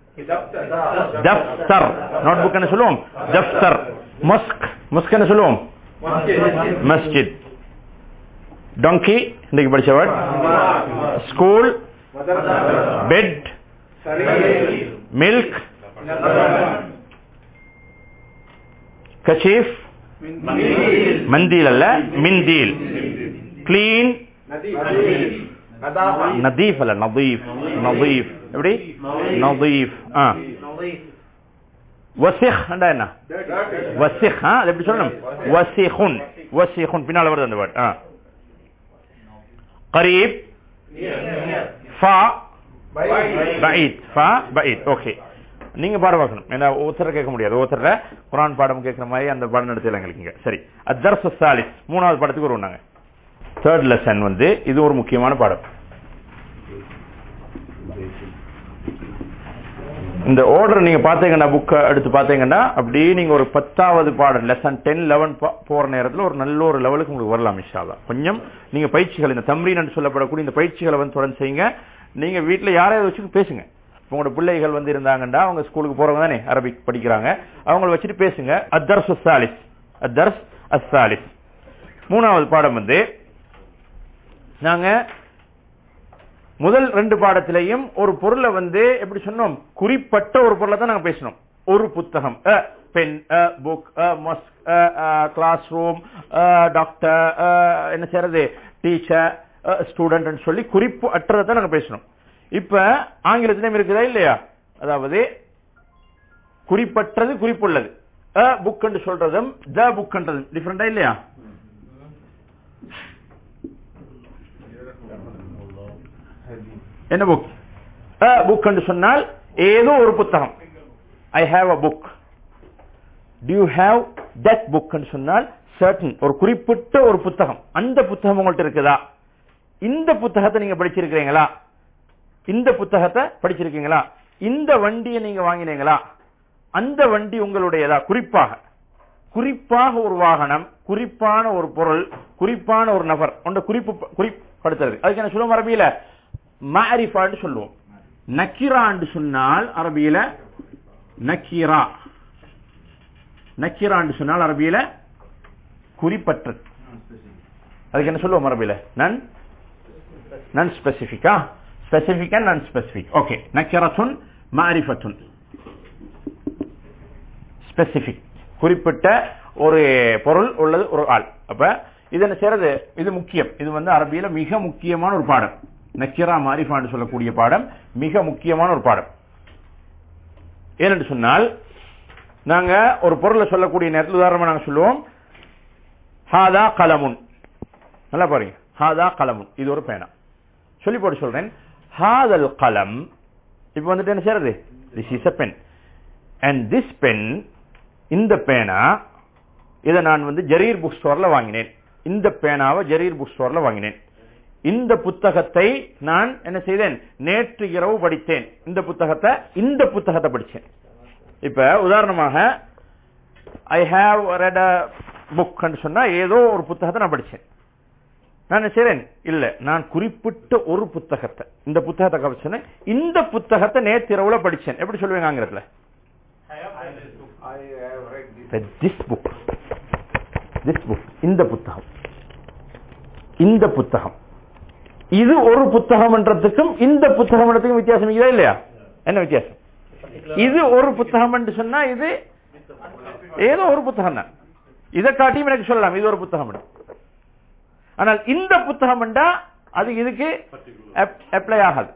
தப்தர் நோட் புக் என்ன சொல்லுவோம் தப்தர் மஸ்க் மஸ்க் என்ன சொல்லுவோம் மஸ்ஜித் டொங்கி இன்னைக்கு படிச்ச word school bed milk kerchief மந்தீல் அல்ல மிந்தீல் கிளீன் நதீஃப் அல்ல நதீஃப் நதீஃப் எப்படி நதீஃப் ஆ வசிஹ் என்ன வசிஹ் ஆ அது எப்படி சொல்லணும் வசிஹுன் வசிஹுன் பின்னால வருது அந்த வேர்ட் ஆ قريب فا بعيد فا بعيد ஓகே நீங்க பாட பார்க்கணும் ஏன்னா ஒருத்தர கேட்க முடியாது ஒருத்தர குரான் பாடம் கேட்கிற மாதிரி அந்த பாடம் நடத்தல எங்களுக்கு இங்க சரி அத்தர்ஸ் சாலிஸ் மூணாவது பாடத்துக்கு வருவாங்க தேர்ட் லெசன் வந்து இது ஒரு முக்கியமான பாடம் இந்த ஆர்டர் நீங்க பாத்தீங்கன்னா புக்கை எடுத்து பாத்தீங்கன்னா அப்படியே நீங்க ஒரு பத்தாவது பாடம் லெசன் டென் லெவன் போற நேரத்துல ஒரு நல்ல ஒரு லெவலுக்கு உங்களுக்கு வரலாம் இன்ஷால்லா கொஞ்சம் நீங்க பயிற்சிகள் இந்த தம்ரீன் என்று சொல்லப்படக்கூடிய இந்த பயிற்சிகளை வந்து தொடர்ந்து செய்யுங்க நீங்க வீட்டுல யாரையாவது வச்சு பேசுங்க உங்களோட பிள்ளைகள் வந்து இருந்தாங்கன்னா அவங்க ஸ்கூலுக்கு போறவங்க தானே அரபிக் படிக்கிறாங்க அவங்கள வச்சுட்டு பேசுங்க அத்தர்ஸ் அசாலிஸ் அத்தர்ஸ் அசாலிஸ் மூணாவது பாடம் வந்து நாங்க முதல் ரெண்டு பாடத்திலையும் ஒரு பொருளை வந்து எப்படி சொன்னோம் குறிப்பட்ட ஒரு பொருளை தான் நாங்க பேசணும் ஒரு புத்தகம் pen book mosque classroom doctor என்ன செய்யறது டீச்சர் ஸ்டூடெண்ட் சொல்லி குறிப்பு அற்றதை தான் நாங்க பேசணும் இப்ப ஆங்கிலத்திலும் இருக்குதா இல்லையா அதாவது குறிப்பற்றது குறிப்புள்ளது அ புக் என்று சொல்றதும் த புக்ன்றதும் டிஃபரெண்டா இல்லையா என்ன புக் அ புக் என்று சொன்னால் ஏதோ ஒரு புத்தகம் ஐ ஹாவ் அ புக் டியூ ஹாவ் தட் புக் சொன்னால் சர்டன் ஒரு குறிப்பிட்ட ஒரு புத்தகம் அந்த புத்தகம் உங்கள்ட்ட இருக்குதா இந்த புத்தகத்தை நீங்க படிச்சிருக்கிறீங்களா இந்த புத்தகத்தை படிச்சிருக்கீங்களா இந்த வண்டியை நீங்க வாங்கினீங்களா அந்த வண்டி உங்களுடையதா குறிப்பாக குறிப்பாக ஒரு வாகனம் குறிப்பான ஒரு பொருள் குறிப்பான ஒரு நபர் ஒன்ற குறிப்பு குறிப்படுத்துறது அதுக்கு என்ன சொல்லுவோம் அரபியில மாரிஃபான்னு சொல்லுவோம் நக்கிரான்னு சொன்னால் அரபியில நக்கீரா நக்கீரான்னு சொன்னால் அரபியில குறிப்பற்றது அதுக்கு என்ன சொல்லுவோம் அரபியில நன் நன் ஸ்பெசிபிக்கா specific and non specific okay நக்கிரத்துன் மாரிஃபத்துன் ஸ்பெசிபிக் குறிப்பிட்ட ஒரு பொருள் உள்ளது ஒரு ஆள் அப்ப இது என்ன செய்யறது இது முக்கியம் இது வந்து அரபியில மிக முக்கியமான ஒரு பாடம் நக்கிரா மாரிஃபான்னு சொல்லக்கூடிய பாடம் மிக முக்கியமான ஒரு பாடம் ஏனென்று சொன்னால் நாங்க ஒரு பொருளை சொல்லக்கூடிய நேரத்தில் உதாரணமா நாங்க சொல்லுவோம் ஹாதா கலமுன் நல்லா பாருங்க ஹாதா கலமுன் இது ஒரு பேனா சொல்லி போட்டு சொல்றேன் ஹாதல் கலம் இப்ப வந்துட்டு என்ன செய்யறது this is a pen and this pen இந்த பேனா இதை நான் வந்து ஜரீர் புக் ஸ்டோர்ல வாங்கினேன் இந்த பேனாவை ஜரீர் புக் ஸ்டோர்ல வாங்கினேன் இந்த புத்தகத்தை நான் என்ன செய்தேன் நேற்று இரவு படித்தேன் இந்த புத்தகத்தை இந்த புத்தகத்தை படித்தேன் இப்ப உதாரணமாக I have read a book சொன்னா ஏதோ ஒரு புத்தகத்தை நான் படிச்சேன் நான் என்ன செய்றேன் இல்ல நான் குறிப்பிட்ட ஒரு புத்தகத்தை இந்த புத்தகத்தை கவச்சேன் இந்த புத்தகத்தை நேத்திரவுல படிச்சேன் எப்படி சொல்லுவீங்க ஆங்கிலத்துல திஸ் புக் திஸ் புக் இந்த புத்தகம் இந்த புத்தகம் இது ஒரு புத்தகம்ன்றதுக்கும் இந்த புத்தகம்ன்றதுக்கும் வித்தியாசம் இதா இல்லையா என்ன வித்தியாசம் இது ஒரு புத்தகம் என்று சொன்னா இது ஏதோ ஒரு புத்தகம் தான் இதை காட்டியும் எனக்கு சொல்லலாம் இது ஒரு புத்தகம் ஆனால் இந்த புத்தகம் என்றா அது இதுக்கு அப்ளை ஆகாது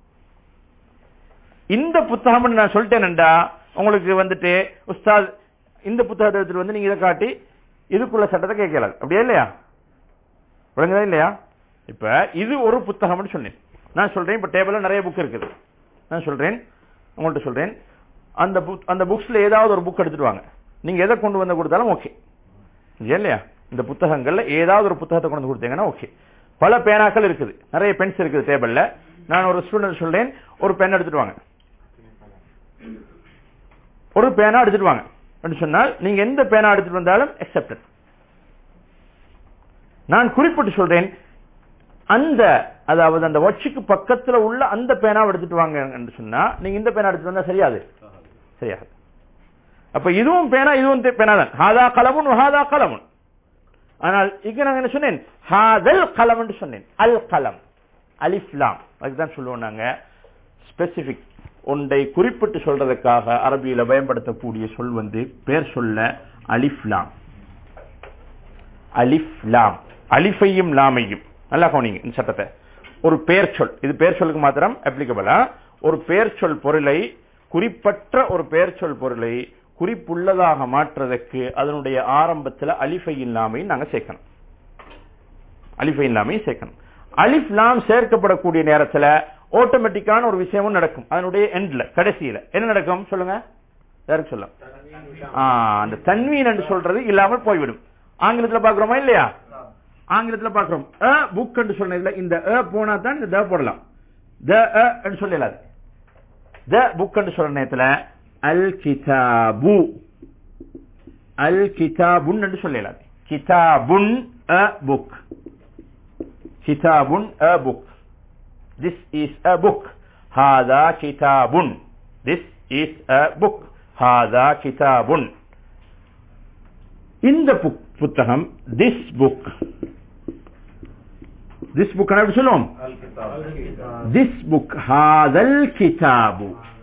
இந்த புத்தகம் நான் சொல்லிட்டேன்டா உங்களுக்கு வந்துட்டு உஸ்தாத் இந்த புத்தகத்தை எடுத்துட்டு வந்து நீங்க இதை காட்டி இதுக்குள்ள சட்டத்தை கேட்கலாது அப்படியே இல்லையா விளங்குதா இல்லையா இப்ப இது ஒரு புத்தகம்னு சொன்னேன் நான் சொல்றேன் இப்ப டேபிள்ல நிறைய புக் இருக்குது நான் சொல்றேன் உங்கள்கிட்ட சொல்றேன் அந்த புக் அந்த புக்ஸ்ல ஏதாவது ஒரு புக் எடுத்துட்டு வாங்க நீங்க எதை கொண்டு வந்து கொடுத்தாலும் ஓகே இல்லையா இந்த புத்தகங்கள்ல ஏதாவது ஒரு புத்தகத்தை கொண்டு வந்து கொடுத்தீங்கன்னா ஓகே பல பேனாக்கள் இருக்குது நிறைய பென்ஸ் இருக்குது டேபிள்ல நான் ஒரு ஸ்டூடெண்ட் சொல்றேன் ஒரு பென் எடுத்துட்டு வாங்க ஒரு பேனா எடுத்துட்டு வாங்க சொன்னால் நீங்க எந்த பேனா எடுத்துட்டு வந்தாலும் அக்செப்டட் நான் குறிப்பிட்டு சொல்றேன் அந்த அதாவது அந்த வச்சுக்கு பக்கத்துல உள்ள அந்த பேனாவை எடுத்துட்டு வாங்க என்று சொன்னா நீங்க இந்த பேனா எடுத்துட்டு வந்தா சரியாது சரியாது அப்ப இதுவும் பேனா இதுவும் தே- பேனா தான் ஹாதா கலமுன் ஹாதா கலமுன் ஆனால் இங்க நான் என்ன சொன்னேன் ஹாதல் கலம் என்று சொன்னேன் அல் கலம் அலிஃப்லாம் அதுதான் சொல்லுவோம் நாங்க ஸ்பெசிபிக் ஒன்றை குறிப்பிட்டு சொல்றதுக்காக அரபியில பயன்படுத்தக்கூடிய சொல் வந்து பேர் சொல்ல அலிஃப்லாம் அலிஃப்லாம் அலிஃபையும் லாமையும் நல்லா கவனிங்க இந்த சட்டத்தை ஒரு பெயர் சொல் இது பெயர் சொல்லுக்கு மாத்திரம் அப்ளிகபிளா ஒரு பெயர் சொல் பொருளை குறிப்பற்ற ஒரு பெயர் சொல் பொருளை குறிப்புள்ளதாக மாற்றுறதுக்கு அதனுடைய ஆரம்பத்துல அலிஃபை இல்லாமையும் நாங்க சேர்க்கணும் அலிஃபை இல்லாமையும் சேர்க்கணும் அலிஃப் லாம் சேர்க்கப்படக்கூடிய நேரத்துல ஆட்டோமேட்டிக்கான ஒரு விஷயமும் நடக்கும் அதனுடைய எண்ட்ல கடைசியில என்ன நடக்கும் சொல்லுங்க யாருக்கு சொல்லலாம் ஆ, அந்த தன்வீன் என்று சொல்றது இல்லாமல் போய்விடும் ஆங்கிலத்துல பாக்குறோமா இல்லையா ஆங்கிலத்துல பாக்குறோம் அ புக் என்று சொன்னதுல இந்த அ போனா தான் இந்த த போடலாம் த அ என்று சொல்லலாது த புக் என்று சொல்ற நேரத்துல அல் கிதாபு அல் கிதாபுன் என்று சொல்லலாது கிதாபுன் அ புக் கிதாபுன் a book this is a book هذا كتاب this is a book هذا كتاب இந்த புக் புத்தகம் this book this book எப்படி சொல்லுவோம் this book هذا الكتاب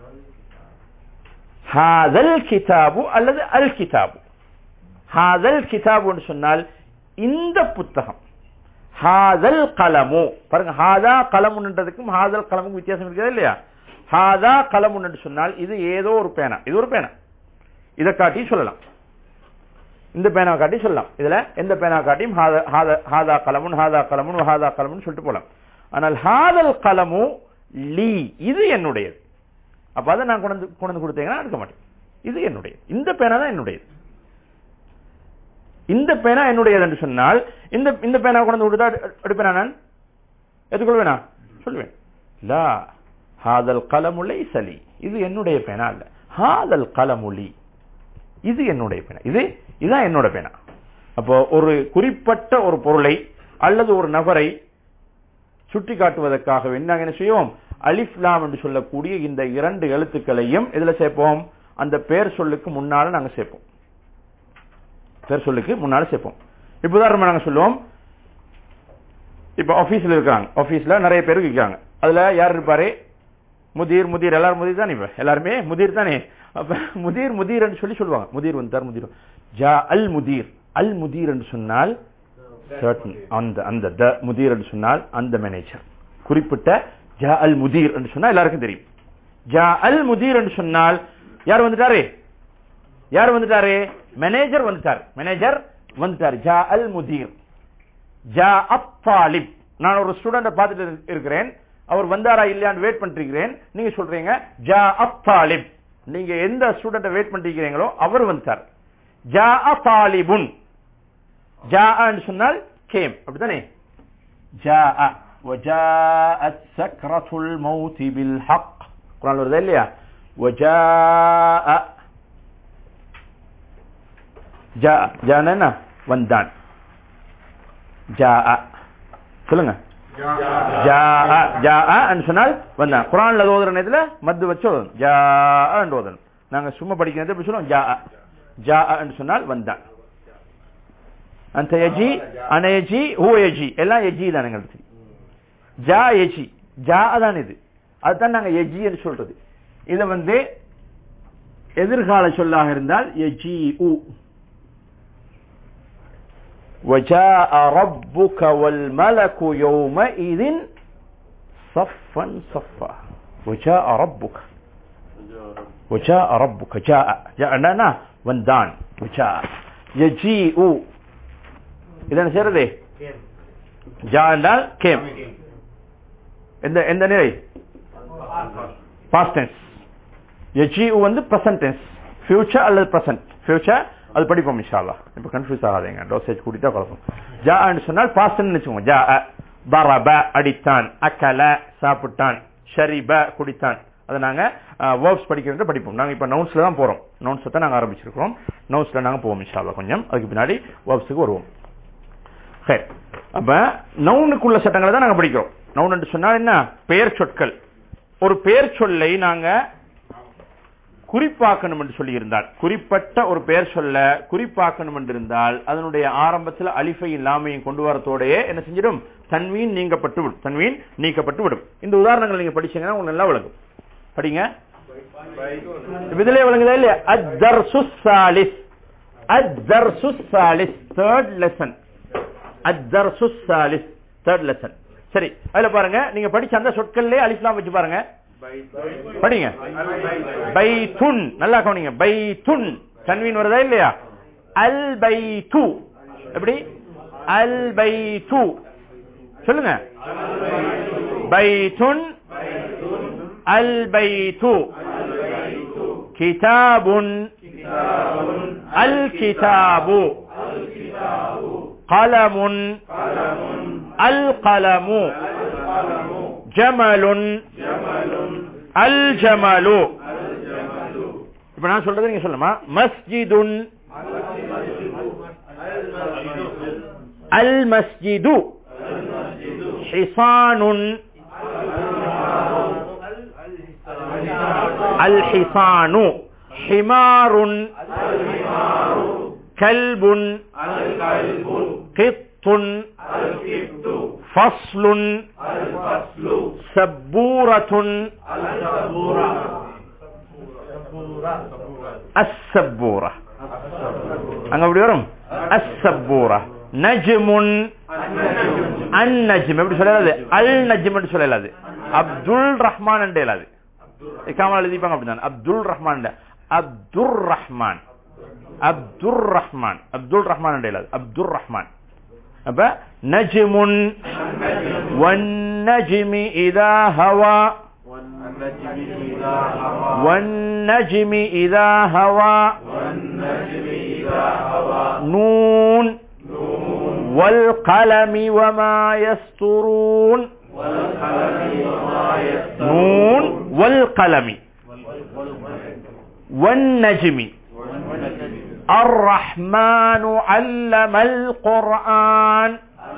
هذا الكتاب அல்லது அல் கிதாபு هذا الكتاب என்று சொன்னால் இந்த புத்தகம் ஹாதல் கலமு பாருங்க ஹாதா கலமுன்றதுக்கும் ஹாதல் கலமுக்கும் வித்தியாசம் இருக்கிறது இல்லையா ஹாதா கலமுன் என்று சொன்னால் இது ஏதோ ஒரு பேனா இது ஒரு பேனா இதை காட்டி சொல்லலாம் இந்த பேனா காட்டி சொல்லலாம் இதுல எந்த பேனா காட்டியும் ஹாத- ஹாத- ஹாதா கலமுன் ஹாதா கலமுன் ஹாதா கலமுன் சொல்லிட்டு போலாம் ஆனால் ஹாதல் கலமு லீ இது என்னுடையது அப்ப அதை நான் கொண்டு வந்து- கொண்டு வந்து கொடுத்தீங்கன்னா எடுக்க மாட்டேன் இது என்னுடையது இந்த பேனா தான் என்னுடையது இந்த பேனா என்னுடையது என்று சொன்னால் இந்த இந்த பேனா கொண்டு வந்து கொடுத்தா எடு- எடுப்பேனா நான் எடுத்துக்கொள்வேனா சொல்லுவேன் லா ஹாதல் கலமுலை சலி இது என்னுடைய பேனா இல்ல ஹாதல் கலமுலி இது என்னுடைய பேனா இது இதுதான் என்னோட பேனா அப்போ ஒரு குறிப்பிட்ட ஒரு பொருளை அல்லது ஒரு நபரை சுட்டி காட்டுவதற்காக நாங்க என்ன செய்வோம் அலிஃப்லாம் என்று சொல்லக்கூடிய இந்த இரண்டு எழுத்துக்களையும் இதுல சேர்ப்போம் அந்த பேர் சொல்லுக்கு முன்னால நாங்க சேர்ப்போம் பேர் சொல்லுக்கு முன்னால சேர்ப்போம் இப்ப உதாரணமா நாங்க சொல்லுவோம் இப்ப ஆபீஸ்ல இருக்காங்க ஆபீஸ்ல நிறைய பேர் இருக்காங்க அதுல யார் இருப்பாரு முதிர் முதிர் எல்லாரும் முதிர் தானே இப்ப எல்லாருமே முதிர் தானே அப்ப முதிர் முதிர் என்று சொல்லி சொல்லுவாங்க முதிர் வந்தார் முதிர் ஜா அல் முதிர் அல் முதிர் என்று சொன்னால் certain அந்த அந்த த முதிர் என்று சொன்னால் அந்த மேனேஜர் குறிப்பிட்ட ஜா அல் முதிர் என்று சொன்னா எல்லாருக்கும் தெரியும் ஜா அல் முதிர் என்று சொன்னால் யார் வந்துட்டாரு யார் வந்துட்டாரு மேனேஜர் வந்துட்டார் மேனேஜர் வந்துட்டார் ஜா அல் முதீர் ஜா அப் தாலிப் நான் ஒரு ஸ்டூடெண்ட பார்த்துட்டு இரு- இருக்கிறேன் அவர் வந்தாரா இல்லையான்னு வெயிட் பண்ணிட்டு இருக்கிறேன் நீங்க சொல்றீங்க ஜா அப் தாலிப் நீங்க எந்த ஸ்டூடெண்ட வெயிட் பண்ணிட்டு இருக்கிறீங்களோ அவர் வந்துட்டார் ஜா அ தாலிபுன் ஜா என்று சொன்னால் கேம் அப்படித்தானே جاء وجاءت سكرة الموت بالحق قرآن வருதா இல்லையா وجاء جاء جاء என்ன வந்தான் جاء சொல்லுங்க ஜாஅ ஜாஅ என்று சொன்னால் வந்தான் குரான்ல அது ஓதுற நேரத்துல மத்து வச்சு ஓதணும் ஜாஅ என்று ஓதணும் நாங்க சும்மா படிக்கிறது எப்படி சொல்லுவோம் ஜாஅ ஜாஅ என்று சொன்னால் வந்தான் அந்த எஜி அன எஜி ஹூ எஜி எல்லாம் எஜி தான் எங்களுக்கு தெரியும். ஜா எஜி ஜா தான் இது அதுதான் நாங்க எஜி என்று சொல்றது இத வந்து எதிர்கால சொல்லாக இருந்தால் எஜி உ وجاء ربك والملك يومئذ صفا صفا وجاء ربك وجاء ربك جاء جاء لنا وندان وجاء يجيء இதை என்ன செய்யறது ஜா என்றால் கேம் எந்த எந்த நிலை பாஸ்ட் டென்ஸ் எஜி வந்து பிரசன்ட் டென்ஸ் ஃபியூச்சர் அல்லது பிரசன்ட் ஃபியூச்சர் அது படிப்போம் இன்ஷால்லா இப்ப கன்ஃபியூஸ் ஆகாதீங்க டோசேஜ் கூட்டிட்டா குழப்பம் ஜா சொன்னால் பாஸ்ட் வச்சுக்கோங்க ஜா பரப அடித்தான் அக்கல சாப்பிட்டான் ஷரிப குடித்தான் அதை நாங்க வேர்ப்ஸ் படிக்கிறது படிப்போம் நாங்க இப்ப நவுன்ஸ்ல தான் போறோம் நவுன்ஸ் தான் நாங்க ஆரம்பிச்சிருக்கிறோம் நவுன்ஸ்ல நாங்க போவோம் இன்ஷால்லா கொஞ்சம் அதுக்கு பின்னாடி வேர்ப்ஸுக்கு வருவோம் சரி அப்ப நவுனுக்குள்ள சட்டங்களை தான் நாங்க படிக்கிறோம் நவுன் என்று சொன்னால் என்ன பெயர் சொற்கள் ஒரு பெயர் சொல்லை நாங்க குறிப்பாக்கணும் என்று சொல்லி இருந்தால் குறிப்பிட்ட ஒரு பெயர் சொல்ல குறிப்பாக்கணும் என்று இருந்தால் அதனுடைய ஆரம்பத்தில் அலிஃபை இல்லாமையும் கொண்டு வரத்தோடயே என்ன செஞ்சிடும் தன்வீன் நீங்கப்பட்டு விடும் தன்வீன் நீக்கப்பட்டு விடும் இந்த உதாரணங்கள் நீங்க படிச்சீங்கன்னா உங்களுக்கு நல்லா விளங்கும் படிங்க இதுலயே விளங்குதா இல்லையா அத்தர்சு சாலிஸ் அத்தர்சு சாலிஸ் தேர்ட் லெசன் அத்தர்சு சாலிஸ் தேர்ட் லெசன் சரி அதுல பாருங்க நீங்க படிச்ச அந்த சொற்கள்லயே அலிஃப்லாம் வச்சு பாருங்க படிங்க பைத்துன் நல்லா கவனிங்க பைத்துன் தன்வீன் வருதா இல்லையா அல் பைத்து எப்படி அல் பைத்து சொல்லுங்க பைத்துன் அல் பைத்து கிதாபுன் அல் கிதாபு கலமுன் அல் கலமு ஜமலுன் அல் ஜமலு இப்ப நான் சொல்றது நீங்க சொல்லுமா மஸ்ஜிதுன் அல் மஸ்ஜிது ஹிசானுன் அல் ஹிசானு ஹிமாருன் கல்புன் கித்துன் ஃபஸ்லுன் சப்பூரத்துன் அஸ்ஸப்பூரா அங்க அப்படி வரும் அஸ்ஸப்பூரா நஜ்முன் அன் நஜ்ம் எப்படி சொல்லலாது அல் நஜ்ம் சொல்லலாது அப்துல் ரஹ்மான் என்று இல்லாது காமல் எழுதிப்பாங்க அப்படிதான் அப்துல் ரஹ்மான் அப்துல் ரஹ்மான் அப்துல் ரஹ்மான் அப்துல் ரஹ்மான் என்று இல்லாது அப்துல் ரஹ்மான் அப்ப நஜ்முன் والنجم إذا هوى والنجم إذا هوى نون والقلم وما يسطرون نون والقلم والنجم الرحمن علم القرآن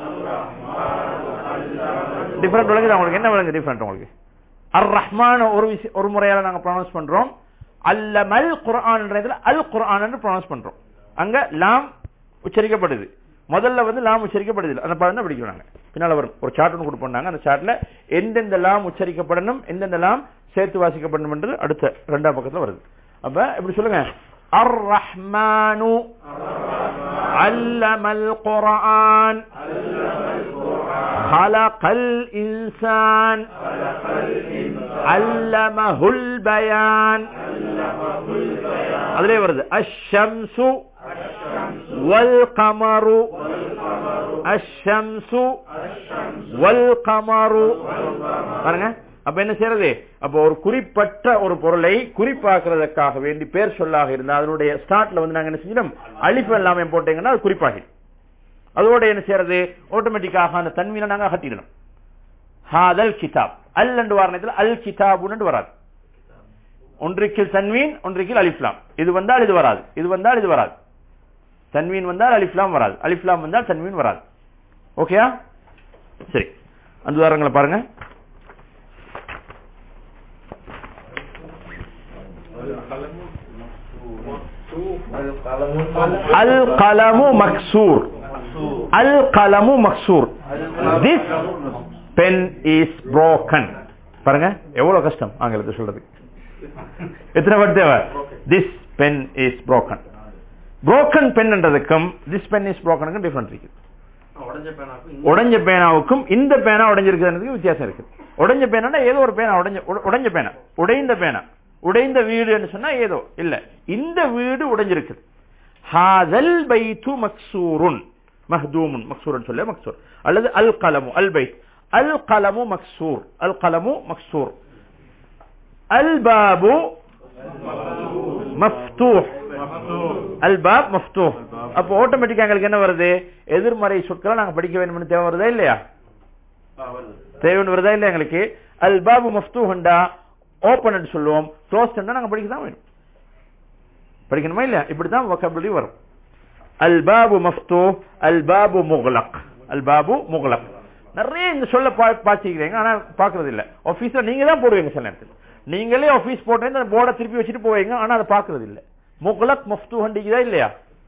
டிஃபரெண்ட் விளங்குது உங்களுக்கு என்ன விளங்கு டிஃபரெண்ட் உங்களுக்கு அர் ரஹ்மான் ஒரு விஷயம் ஒரு முறையால நாங்க ப்ரொனவுன்ஸ் பண்றோம் அல்லமல் குர்ஆன் அல் குர்ஆன் ப்ரொனவுன்ஸ் பண்றோம் அங்க லாம் உச்சரிக்கப்படுது முதல்ல வந்து லாம் உச்சரிக்கப்படுது அந்த பாடம் தான் படிக்கிறாங்க பின்னால வரும் ஒரு சார்ட் ஒன்று கொடுப்பாங்க அந்த சார்ட்ல எந்தெந்த லாம் உச்சரிக்கப்படணும் எந்தெந்த லாம் சேர்த்து வாசிக்கப்படணும் என்று அடுத்த ரெண்டாம் பக்கத்துல வருது அப்ப இப்படி சொல்லுங்க அர் ரஹ்மானு அல்லமல் குர்ஆன் خلق الإنسان علمه البيان அதிலே வருது الشمس والقمر الشمس والقمر பாருங்க அப்ப என்ன செய்யறது அப்ப ஒரு குறிப்பிட்ட ஒரு பொருளை குறிப்பாக்குறதுக்காக வேண்டி பேர் சொல்லாக இருந்தா அதனுடைய ஸ்டார்ட்ல வந்து நாங்க என்ன செஞ்சிடும் அழிப்பு எல்லாமே போட்டீங்கன்னா அது குறிப்பாகி அதோட என்ன செய்யறது ஆட்டோமேட்டிக்காக அந்த தன்மையில நாங்க அகற்றிடணும் ஹாதல் கிதாப் அல் என்று வாரணத்தில் அல் கிதாபுன்னு வராது ஒன்றுக்கில் தன்வீன் ஒன்றுக்கில் அலிஃப்லாம் இது வந்தால் இது வராது இது வந்தால் இது வராது தன்வீன் வந்தால் அலிஃப்லாம் வராது அலிஃப்லாம் வந்தால் தன்வீன் வராது ஓகேயா சரி அந்த உதாரணங்களை பாருங்க அல் கலமு மக்சூர் அல் கலமு மக்சூர் திஸ் பென் இஸ் broken பாருங்க எவ்வளவு கஷ்டம் ஆங்கிலத்தை சொல்றது எத்தனை வார்த்தை தேவை this pen is broken broken pen என்றதுக்கும் this pen is broken difference இருக்கு உடைஞ்ச பேனாவுக்கும் இந்த பேனா உடைஞ்சிருக்கிறதுக்கு வித்தியாசம் இருக்கு உடைஞ்ச பேனா ஏதோ ஒரு பேனா உடைஞ்ச உடைஞ்ச பேனா உடைந்த பேனா உடைந்த வீடுன்னு சொன்னா ஏதோ இல்ல இந்த வீடு உடைஞ்சிருக்கு ஹாதல் பைத்து மக்சூருன் மஹ்தூமுன் மக்சூரன் சொல்ல மக்சூர் அல்லது அல் கலமு அல் பைத் அல் கலமு மக்சூர் அல் கலமு மக்சூர் அல் பாபு மஃப்தூஹ் அல் பாப் மஃப்தூஹ் அப்போ ஆட்டோமேட்டிக்கா எங்களுக்கு என்ன வருது எதிர்மறை சொற்களை நாங்க படிக்க வேணும்னு தேவை வருதா இல்லையா தேவைன்னு வருதா இல்லையா எங்களுக்கு அல் பாபு மஃப்தூஹ்ண்டா ஓபன் சொல்லுவோம் க்ளோஸ் நாங்க படிக்க தான் வேணும் படிக்கணுமா இல்லையா இப்படிதான் வொக்காபுலரி வரும் அல் பாபு மஃப்தூ அல் பாபு முகலக் அல் பாபு முகலக் நிறைய இந்த சொல்ல பா- பாய்ச்சிக்கிறீங்க ஆனா பாக்குறது இல்ல ஆபீஸ்ல நீங்க தான் போடுவீங்க சில நேரத்தில் நீங்களே ஆபீஸ் போட்டு அந்த போர்டை திருப்பி வச்சுட்டு போவீங்க ஆனா அதை பாக்குறது இல்ல முகலக் மஃப்து ஹண்டிக்குதா இல்லையா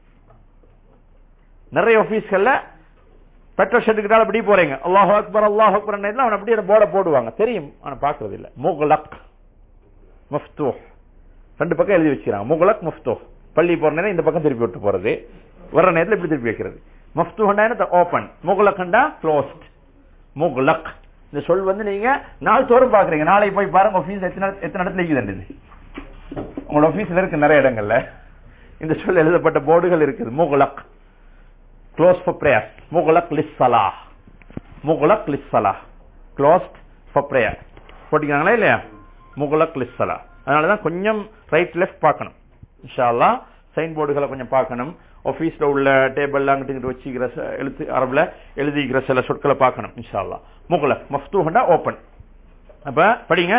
நிறைய ஆபீஸ்கள்ல பெட்ரோல் ஷெட்டுக்கிட்டால அப்படி போறீங்க அல்லாஹ் அக்பர் அல்லாஹ் அக்பர் அவன் அப்படியே அந்த போர்டை போடுவாங்க தெரியும் ஆனா பாக்குறது இல்ல முகலக் மஃப்தூ ரெண்டு பக்கம் எழுதி வச்சுக்கிறாங்க முகலக் மஃப்தூ பள்ளி போற நேரம் இந்த பக்கம் திருப்பி விட்டு போறது வர்ற நேரத்துல இப்படி திருப்பி வைக்கிறது மஃப்தூஹண்டா ஓபன் முகலக்கண்டா க்ளோஸ்ட் முகலக் இந்த சொல் வந்து நீங்க நாள் தோறும் பாக்குறீங்க நாளை போய் பாருங்க ஆபீஸ் எத்தனை எத்தனை இடத்துல இருக்குது உங்களோட ஆபீஸ்ல இருக்கு நிறைய இடங்கள்ல இந்த சொல் எழுதப்பட்ட போர்டுகள் இருக்குது முகலக் க்ளோஸ் ஃபார் பிரேயர் முகலக் லிஸ்ஸலா முகலக் லிஸ்ஸலா க்ளோஸ்ட் ஃபார் பிரேயர் போட்டிக்கிறாங்களா இல்லையா முகலக் லிஸ்ஸலா அதனாலதான் கொஞ்சம் ரைட் லெஃப்ட் பார்க்கணும் இன்ஷா அல்லாஹ் சைன் போர்டுகளை கொஞ்சம் பார்க்கணும் ஆபீஸ்ல உள்ள டேபிள் அங்கிட்டு வச்சுக்கிற ச- எழுத்து அரபுல எழுதிக்கிற சில சொற்களை பார்க்கணும் இன்ஷா அல்லாஹ் முகலக் மஃப்தூஹண்டா ஓபன் அப்ப படிங்க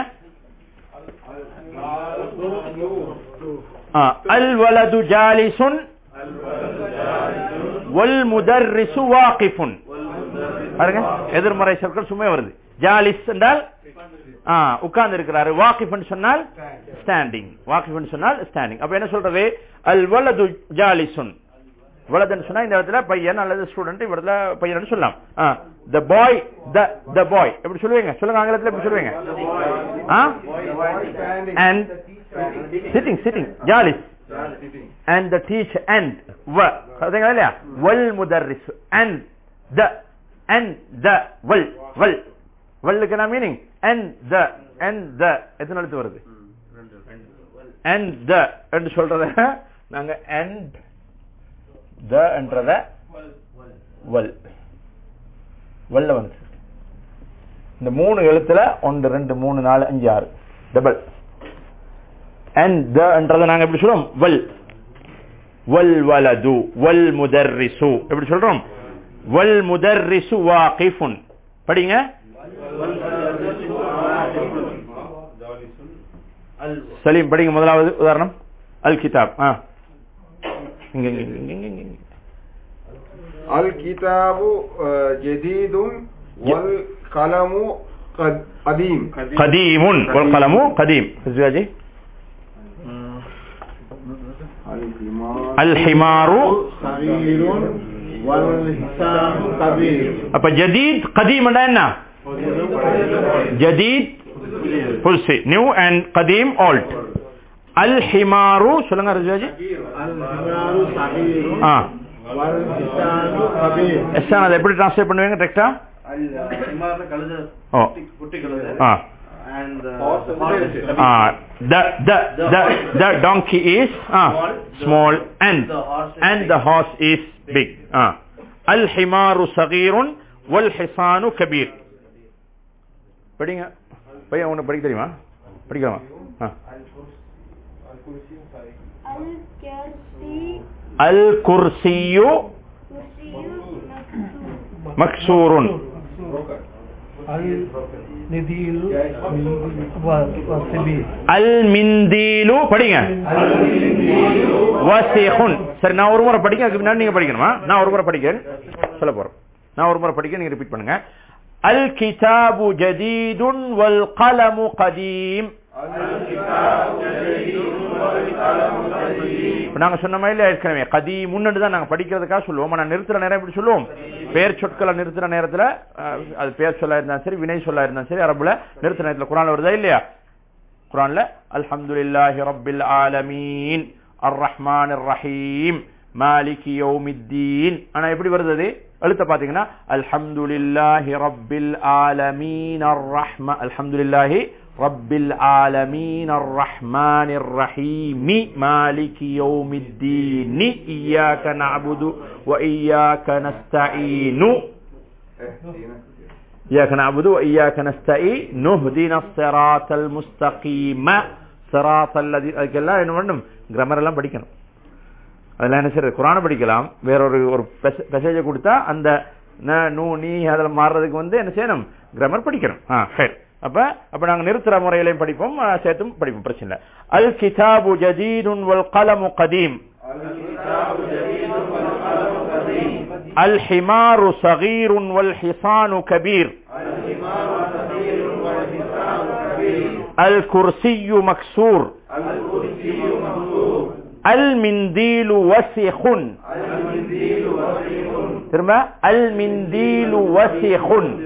அல் வலது ஜாலிசுன் வல் முதர்ரிசு வாகிஃபுன் பாருங்க எதிர்மறை சொற்கள் சும்மா வருது ஜாலிஸ் என்றால் உட்கார்ந்து இருக்கிறாரு வாக்கிஃப் சொன்னால் ஸ்டாண்டிங் வாக்கிஃப் சொன்னால் ஸ்டாண்டிங் அப்ப என்ன சொல்றது அல் வலது ஜாலிசுன் வலதுன்னு சொன்னா இந்த இடத்துல பையன் அல்லது ஸ்டூடெண்ட் இடத்துல பையன் சொல்லலாம் த பாய் த த பாய் எப்படி சொல்லுவீங்க சொல்லுங்க ஆங்கிலத்துல எப்படி சொல்லுவீங்க அண்ட் சிட்டிங் சிட்டிங் ஜாலிஸ் and the teacher and வ பார்த்தீங்களா இல்லையா வல் முதர்ரிஸ் and the and the வல் வல் வல்லுக்கு என்ன meaning and the and the எத்தனை எழுத்து வருது and the என்று சொல்றத நாங்க and the என்றத வல் வல்ல வந்து இந்த மூணு எழுத்துல ஒன்று ரெண்டு மூணு நாலு அஞ்சு ஆறு டபுள் அண்ட் த என்றதை நாங்க எப்படி சொல்றோம் வல் வல் வலது வல் முதர்ரிசு எப்படி சொல்றோம் வல் முதர்ரிசு வாகிஃபுன் படிங்க சலீம் படிங்க முதலாவது உதாரணம் அல் கிதாப் ஆ இங்க இங்க இங்க இங்க இங்க இங்க الكتاب آه، جديد والقلم قد- قديم قديم والقلم قديم زواجي الحمار صغير والحسان كبير அப்ப ஜதீத் கதீம் என்ன ஜதீத் புதுசு நியூ அண்ட் கதீம் ஓல்ட் அல் ஹிமாரு சொல்லுங்க ரிஜுவாஜி الحمار صغير ஆ والحسان كبير எஸ் அதை எப்படி டிரான்ஸ்லேட் பண்ணுவீங்க டெக்ஸ்டா ஓ ஆ ஆ the the the the donkey is ah small and and the horse is big ah الحمار صغير والحصان كبير படிங்க பையன் உனக்கு படிக்க தெரியுமா படிக்கலாமா ஆ الكرسي அல் குர்சியு كرسي مكتوب மக்சூருன் النديل والسبيل அல் மிந்தீலு படிங்க வசிஹுன் சரி நான் ஒரு முறை படிக்க அதுக்கு முன்னாடி நீங்க படிக்கணுமா நான் ஒரு முறை படிக்கிறேன் சொல்ல போறேன் நான் ஒரு முறை படிக்க நீங்க ரிப்பீட் பண்ணுங்க அல் கிதாபு ஜதீதுன் வல் கலமு கதீம் இப்ப நாங்க சொன்ன இல்ல ஏற்கனவே கதி முன்னாடி தான் நாங்க படிக்கிறதுக்காக சொல்லுவோம் ஆனா நிறுத்துற நேரம் எப்படி சொல்லுவோம் பேர் சொற்களை நிறுத்துற நேரத்துல அஹ், அது பேர் சொல்லா இருந்தாலும் சரி வினை சொல்லா இருந்தாலும் சரி அரபுல நிறுத்துற நேரத்துல குரான்ல வருதா இல்லையா குரான்ல அல்ஹம்துலில்லாஹி ரப்பில் ஆலமீன் அர் ரஹ்மான் ரஹீம் மாலிகி யௌமித்தீன் ஆனா எப்படி வருது அது எழுத்த பாத்தீங்கன்னா அல்ஹம்துலில்லாஹி ரப்பில் ஆலமீன் அர் ரஹ்மா அல்ஹம்துலில்லாஹி ரப்பில் ஆலமீன் அர் ரஹ்மான் ரஹீம் மாலிகி யௌமித்தீன் இய்யாக நஅபுது வ இய்யாக நஸ்தஈனு إياك نعبد وإياك نستعين نهدنا الصراط المستقيم صراط الذي அதுக்கெல்லாம் என்ன பண்ணணும் கிராமர் எல்லாம் படிக்கணும் அதெல்லாம் என்ன செய்யறது குரானை படிக்கலாம் வேற ஒரு ஒரு மெசேஜை கொடுத்தா அந்த ந, நூ நீ அதில் மாறுறதுக்கு வந்து என்ன செய்யணும் கிராமர் படிக்கணும் ஆ சரி அப்ப அப்ப நாங்க நிறுத்துற முறையிலையும் படிப்போம் ஆ, சேர்த்தும் படிப்போம் பிரச்சனை இல்லை அல் கிதாபு ஜதீதுன் வல் கலமு கதீம் الحمار صغير والحصان كبير الكرسي مكسور المنديل وسخ திரும்ப المنديل وسخ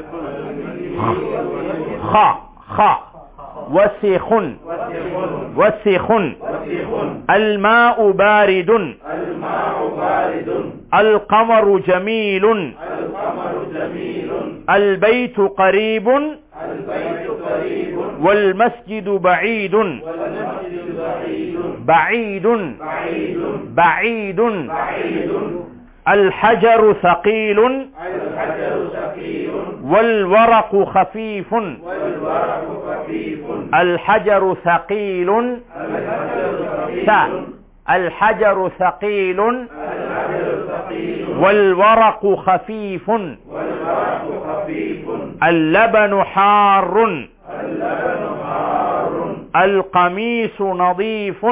خ خ وسخ وسخ الماء بارد القمر جميل البيت قريب والمسجد بعيد بعيد بعيد الحجر ثقيل والورق خفيف الحجر ثقيل س الحجر ثقيل والورق خفيف اللبن حار القميص نظيف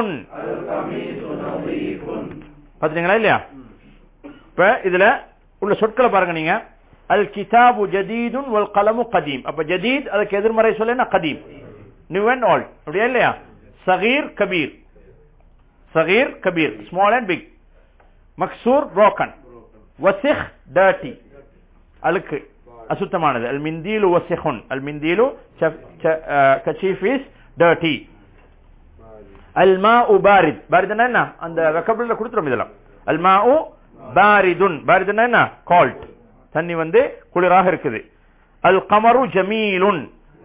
பாத்தீங்களா இல்லையா இப்ப இதுல உள்ள சொற்களை பாருங்க நீங்க அல் கிதாபு ஜதீதுன் வல் கலமு கதீம் அப்ப ஜதீத் அதுக்கு எதிர்மறை சொல்ல கதீம் நியூ அண்ட் ஓல்ட் அப்படியா இல்லையா சகீர் கபீர் சகீர் கபீர் ஸ்மால் அண்ட் பிக் மக்சூர் broken வசிஹ் டர்ட்டி அழுக்கு அசுத்தமானது அல் மிந்தீலு வசிஹுன் அல் மிந்தீலு கச்சீஃப் இஸ் டர்ட்டி அல் மாஉ பாரித் பாரித்னா என்ன அந்த வெக்கபிள்ல கொடுத்துரும் இதெல்லாம் அல் மாஉ பாரிதுன் பாரிதுன்னா என்ன கால்ட் தண்ணி வந்து குளிராக இருக்குது அல் கமரு ஜமீலுன்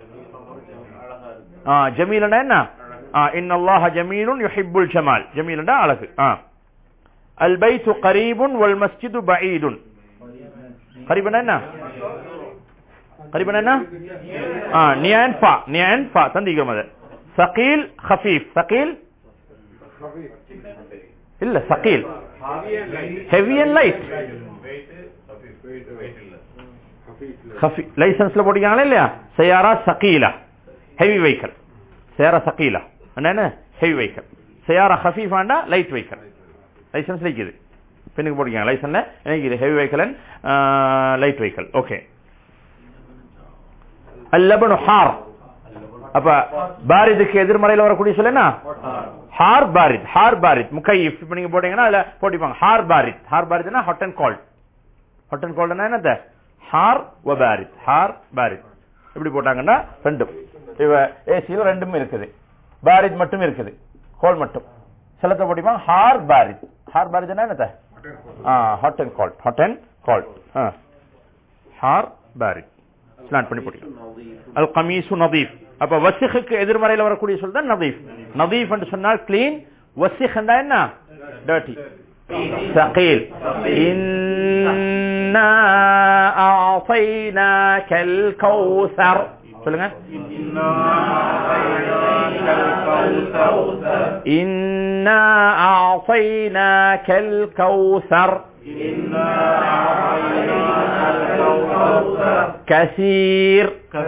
ஆ ஜமீலுன்னா என்ன ஆ இன்னல்லாஹ ஜமீலுன் யுஹிப்புல் ஜமால் ஜமீலுன்னா அழகு ஆ அல் பைத்து கரீபுன் வல் மஸ்ஜிது பஈதுன் கரீபனா என்ன கரீபனா என்ன ஆ நியான் ஃபா நியான் ஃபா தந்திக்கிறோம் அது சகீல் ஹஃபீஃப் சகீல் இல்ல சகீல் ஹெவி அண்ட் லைட் லைசன்ஸ்ல போட்டீங்களா இல்லையா சயாரா சகீலா ஹெவி வெஹிக்கல் சயாரா சகீலா என்ன ஹெவி வெஹிக்கல் சயாரா ஹஃபீஃபாண்டா லைட் வெஹிக்கல் லைசன்ஸ் இருக்குது பெண்ணுக்கு போட்டீங்க லைசன்ஸ்ல எனக்கு இது heavy vehicle and light vehicle okay அல்லபனு ஹார் அப்ப பாரிதுக்கு எதிர்மறையில் வரக்கூடிய சொல்லுன்னா ஹார் பாரித் ஹார் பாரித் முக்கைஃப் இப்ப நீங்க போட்டீங்கன்னா அதுல போட்டிப்பாங்க ஹார் பாரித் ஹார் பாரித்னா hot and cold hot and கோல்ட்னா என்னது ஹார் வ பாரித் ஹார் பாரித் எப்படி போட்டாங்கன்னா ரெண்டும் இவ ஏசியில ரெண்டுமே இருக்குது பாரித் மட்டும் இருக்குது கோல் மட்டும் சிலத்தை போட்டிப்பாங்க ஹார் பாரித் ஹார் பாரித்னா என்னது hot and cold hot and cold ஹார் பாரித் ஸ்லாண்ட் பண்ணி போட்டிக்கலாம் அல் கமீசு நதீஃப் அப்ப வசிஹுக்கு எதிர்மறையில் வரக்கூடிய சொல் தான் நதீஃப் நதீஃப் என்று சொன்னால் கிளீன் வசிஹ் என்ன டர்ட்டி சகீல் இன்னா அஅதைனாக்கல் கௌசர் சொல்லுங்க இன்னா அஅதைனாக்கல் கௌசர் கசீர்